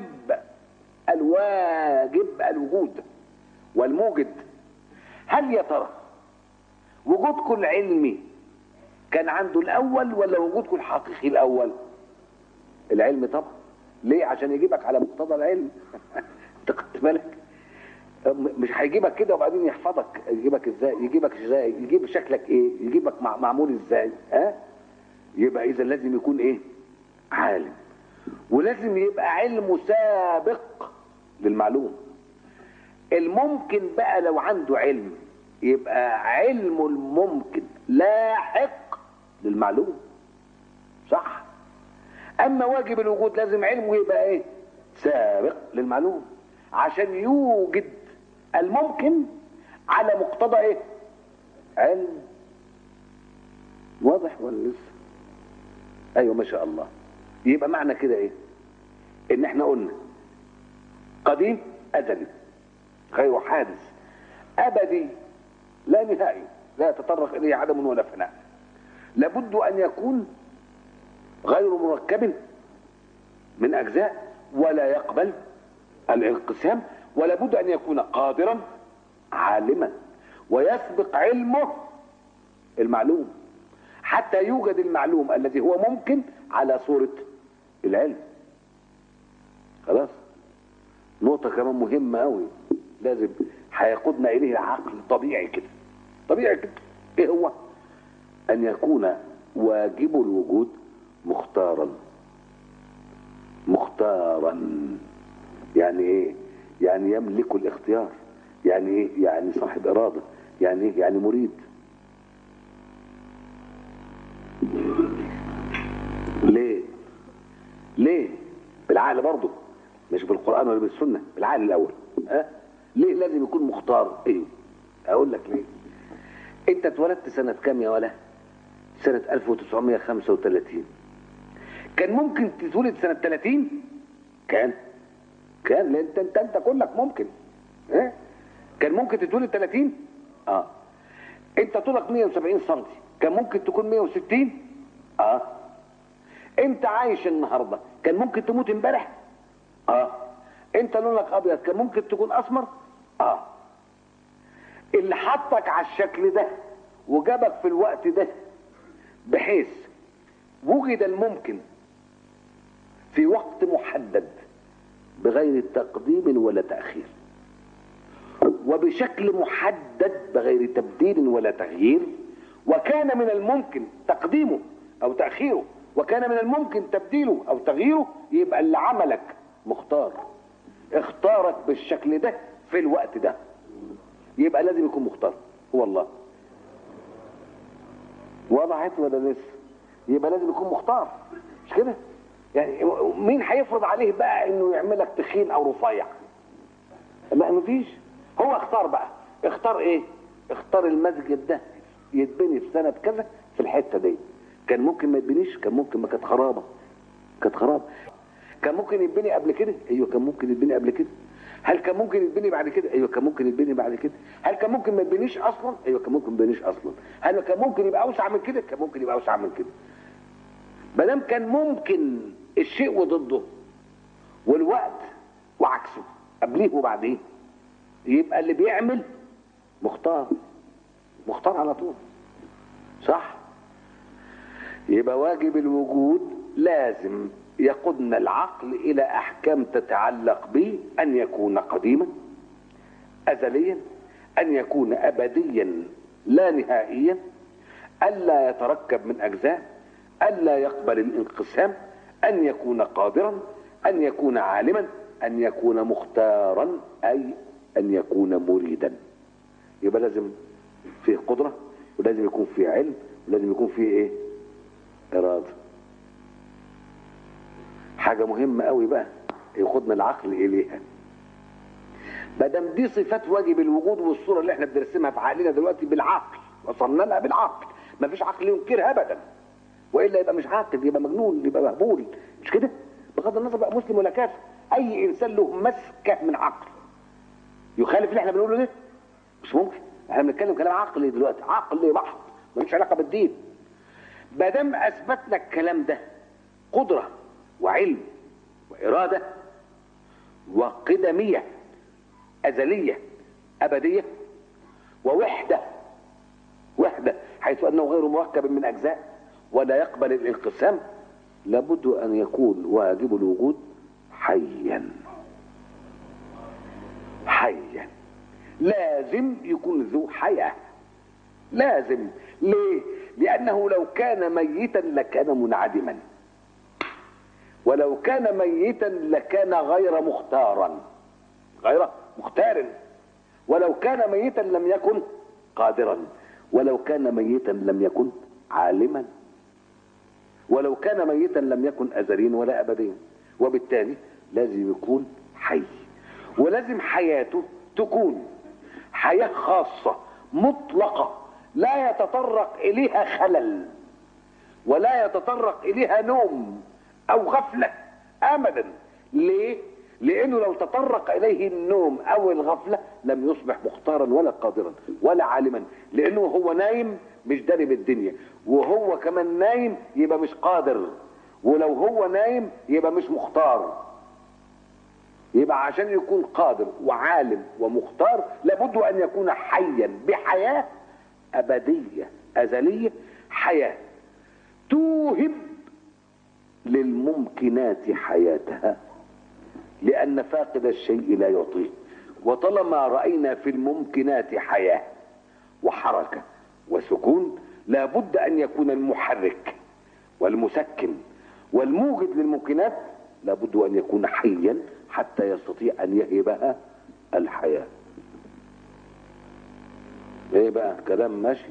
الواجب الوجود والموجد هل يا ترى وجودكم العلمي كان عنده الاول ولا وجودكم الحقيقي الاول العلم طبعا ليه عشان يجيبك على مقتضى العلم انت خدت بالك مش هيجيبك كده وبعدين يحفظك يجيبك ازاي يجيبك ازاي يجيب شكلك ايه يجيبك مع معمول ازاي ها يبقى اذا لازم يكون ايه عالم ولازم يبقى علمه سابق للمعلوم الممكن بقى لو عنده علم يبقى علمه الممكن لاحق للمعلوم صح اما واجب الوجود لازم علمه يبقى ايه سابق للمعلوم عشان يوجد الممكن على مقتضى ايه علم واضح ولا لسه ايوه ما شاء الله يبقى معنى كده ايه ان احنا قلنا قديم ازلي غير حادث ابدي لا نهائي لا يتطرق اليه عدم ولا فناء لابد ان يكون غير مركب من أجزاء ولا يقبل الانقسام ولا بد أن يكون قادرا عالما ويسبق علمه المعلوم حتى يوجد المعلوم الذي هو ممكن على صورة العلم خلاص نقطة كمان مهمة أوي لازم هيقودنا إليه العقل طبيعي كده طبيعي كده إيه هو؟ أن يكون واجب الوجود مختارا مختارا يعني إيه؟ يعني يملك الاختيار يعني إيه؟ يعني صاحب إرادة يعني إيه؟ يعني مريد ليه؟ ليه؟ بالعقل برضه مش بالقرآن ولا بالسنة بالعقل الأول ها؟ ليه لازم يكون مختار؟ إيه؟ أقول لك ليه؟ أنت اتولدت سنة كام يا ولا؟ سنة 1935 كان ممكن تتولد سنة 30 كان كان لان انت انت, انت كلك ممكن ها كان ممكن تتولد 30 اه انت طولك 170 سم كان ممكن تكون 160 اه انت عايش النهارده كان ممكن تموت امبارح اه انت لونك ابيض كان ممكن تكون اسمر اه اللي حطك على الشكل ده وجابك في الوقت ده بحيث وجد الممكن في وقت محدد بغير تقديم ولا تأخير وبشكل محدد بغير تبديل ولا تغيير وكان من الممكن تقديمه أو تأخيره وكان من الممكن تبديله أو تغييره يبقى اللي عملك مختار اختارك بالشكل ده في الوقت ده يبقى لازم يكون مختار هو الله وضعت ولا لسه يبقى لازم يكون مختار مش كده يعني مين هيفرض عليه بقى انه يعملك تخين او رفيع لا مفيش هو اختار بقى اختار ايه اختار المسجد ده يتبني في سنة كذا في الحتة دي كان ممكن ما يتبنيش كان ممكن ما كانت خرابة كانت خرابة كان ممكن يتبني قبل كده ايوه كان ممكن يتبني قبل كده هل كان ممكن يتبني بعد كده ايوه كان ممكن يتبني بعد كده هل كان ممكن ما يتبنيش اصلا ايوه كان ممكن ما يتبنيش اصلا هل كان ممكن يبقى اوسع من كده كان ممكن يبقى اوسع من كده ما دام كان ممكن الشيء وضده والوقت وعكسه قبليه وبعديه يبقى اللي بيعمل مختار مختار على طول صح يبقى واجب الوجود لازم يقودنا العقل الى احكام تتعلق به ان يكون قديما ازليا ان يكون ابديا لا نهائيا الا يتركب من اجزاء الا يقبل الانقسام ان يكون قادرا ان يكون عالما ان يكون مختارا اي ان يكون مريدا يبقى لازم فيه قدره ولازم يكون فيه علم ولازم يكون فيه ايه اراده حاجه مهمه قوي بقى ياخدنا العقل اليها ما دام دي صفات واجب الوجود والصوره اللي احنا بنرسمها في عقلنا دلوقتي بالعقل وصلنا لها بالعقل ما فيش عقل ينكرها ابدا والا يبقى مش عاقل يبقى مجنون يبقى مهبول مش كده بغض النظر بقى مسلم ولا كافر اي انسان له مسكه من عقل يخالف اللي احنا بنقوله ده مش ممكن احنا بنتكلم كلام عقلي دلوقتي عقلي محض ملوش علاقه بالدين ما دام اثبتنا الكلام ده قدره وعلم واراده وقدميه ازليه ابديه ووحده وحده حيث انه غير مركب من اجزاء ولا يقبل الانقسام لابد ان يكون واجب الوجود حيا حيا لازم يكون ذو حياه لازم ليه لانه لو كان ميتا لكان منعدما ولو كان ميتا لكان غير مختارا غير مختار ولو كان ميتا لم يكن قادرا ولو كان ميتا لم يكن عالما ولو كان ميتا لم يكن ازليا ولا ابديا وبالتالي لازم يكون حي ولازم حياته تكون حياه خاصه مطلقه لا يتطرق اليها خلل ولا يتطرق اليها نوم او غفله ابدا ليه لانه لو تطرق اليه النوم او الغفله لم يصبح مختارا ولا قادرا ولا عالما لانه هو نايم مش داري بالدنيا وهو كمان نايم يبقى مش قادر ولو هو نايم يبقى مش مختار يبقى عشان يكون قادر وعالم ومختار لابد ان يكون حيا بحياه ابديه ازليه حياه توهب للممكنات حياتها لان فاقد الشيء لا يعطيه وطالما راينا في الممكنات حياه وحركه وسكون لابد ان يكون المحرك والمسكن والموجد للممكنات لابد ان يكون حيا حتى يستطيع ان يهبها الحياه ايه بقى كلام ماشي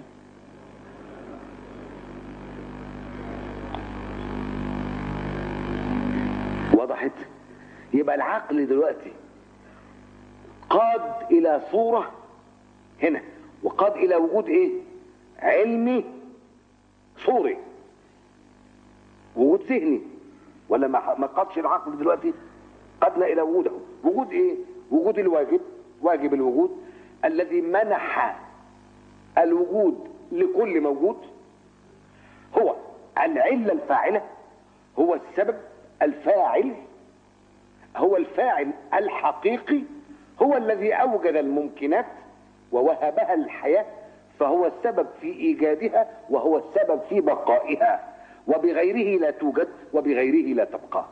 وضحت يبقى العقل دلوقتي قاد الى صوره هنا وقاد الى وجود ايه علمي صوري وجود ذهني ولا ما ما قادش العقل دلوقتي قدنا الى وجوده وجود ايه وجود الواجب واجب الوجود الذي منح الوجود لكل موجود هو العله الفاعله هو السبب الفاعل هو الفاعل الحقيقي هو الذي اوجد الممكنات ووهبها الحياه فهو السبب في ايجادها وهو السبب في بقائها وبغيره لا توجد وبغيره لا تبقى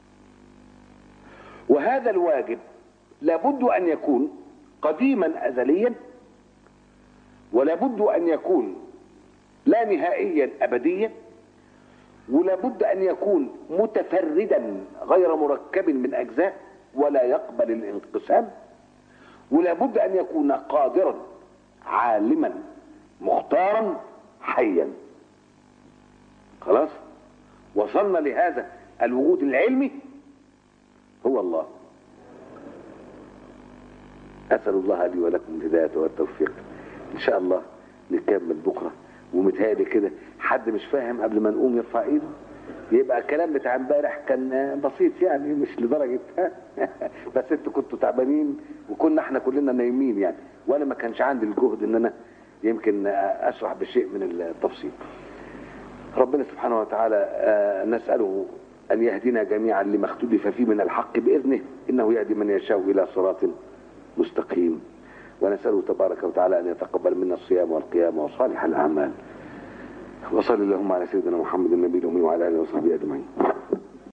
وهذا الواجب لابد ان يكون قديما ازليا ولابد ان يكون لا نهائيا ابديا ولابد ان يكون متفردا غير مركب من اجزاء ولا يقبل الانقسام ولابد ان يكون قادرا عالما مختارا حيا خلاص وصلنا لهذا الوجود العلمي هو الله اسال الله لي ولكم الهدايه والتوفيق ان شاء الله نكمل بكره ومتهيألي كده حد مش فاهم قبل ما نقوم يرفع ايده يبقى الكلام بتاع امبارح كان بسيط يعني مش لدرجه بس انتوا كنتوا تعبانين وكنا احنا كلنا نايمين يعني وانا ما كانش عندي الجهد ان انا يمكن اشرح بشيء من التفصيل ربنا سبحانه وتعالى نساله ان يهدينا جميعا لما اختلف فيه من الحق باذنه انه يهدي من يشاء الى صراط مستقيم ونساله تبارك وتعالى ان يتقبل منا الصيام والقيام وصالح الاعمال وصلى اللهم على سيدنا محمد النبي الامي وعلى اله وصحبه اجمعين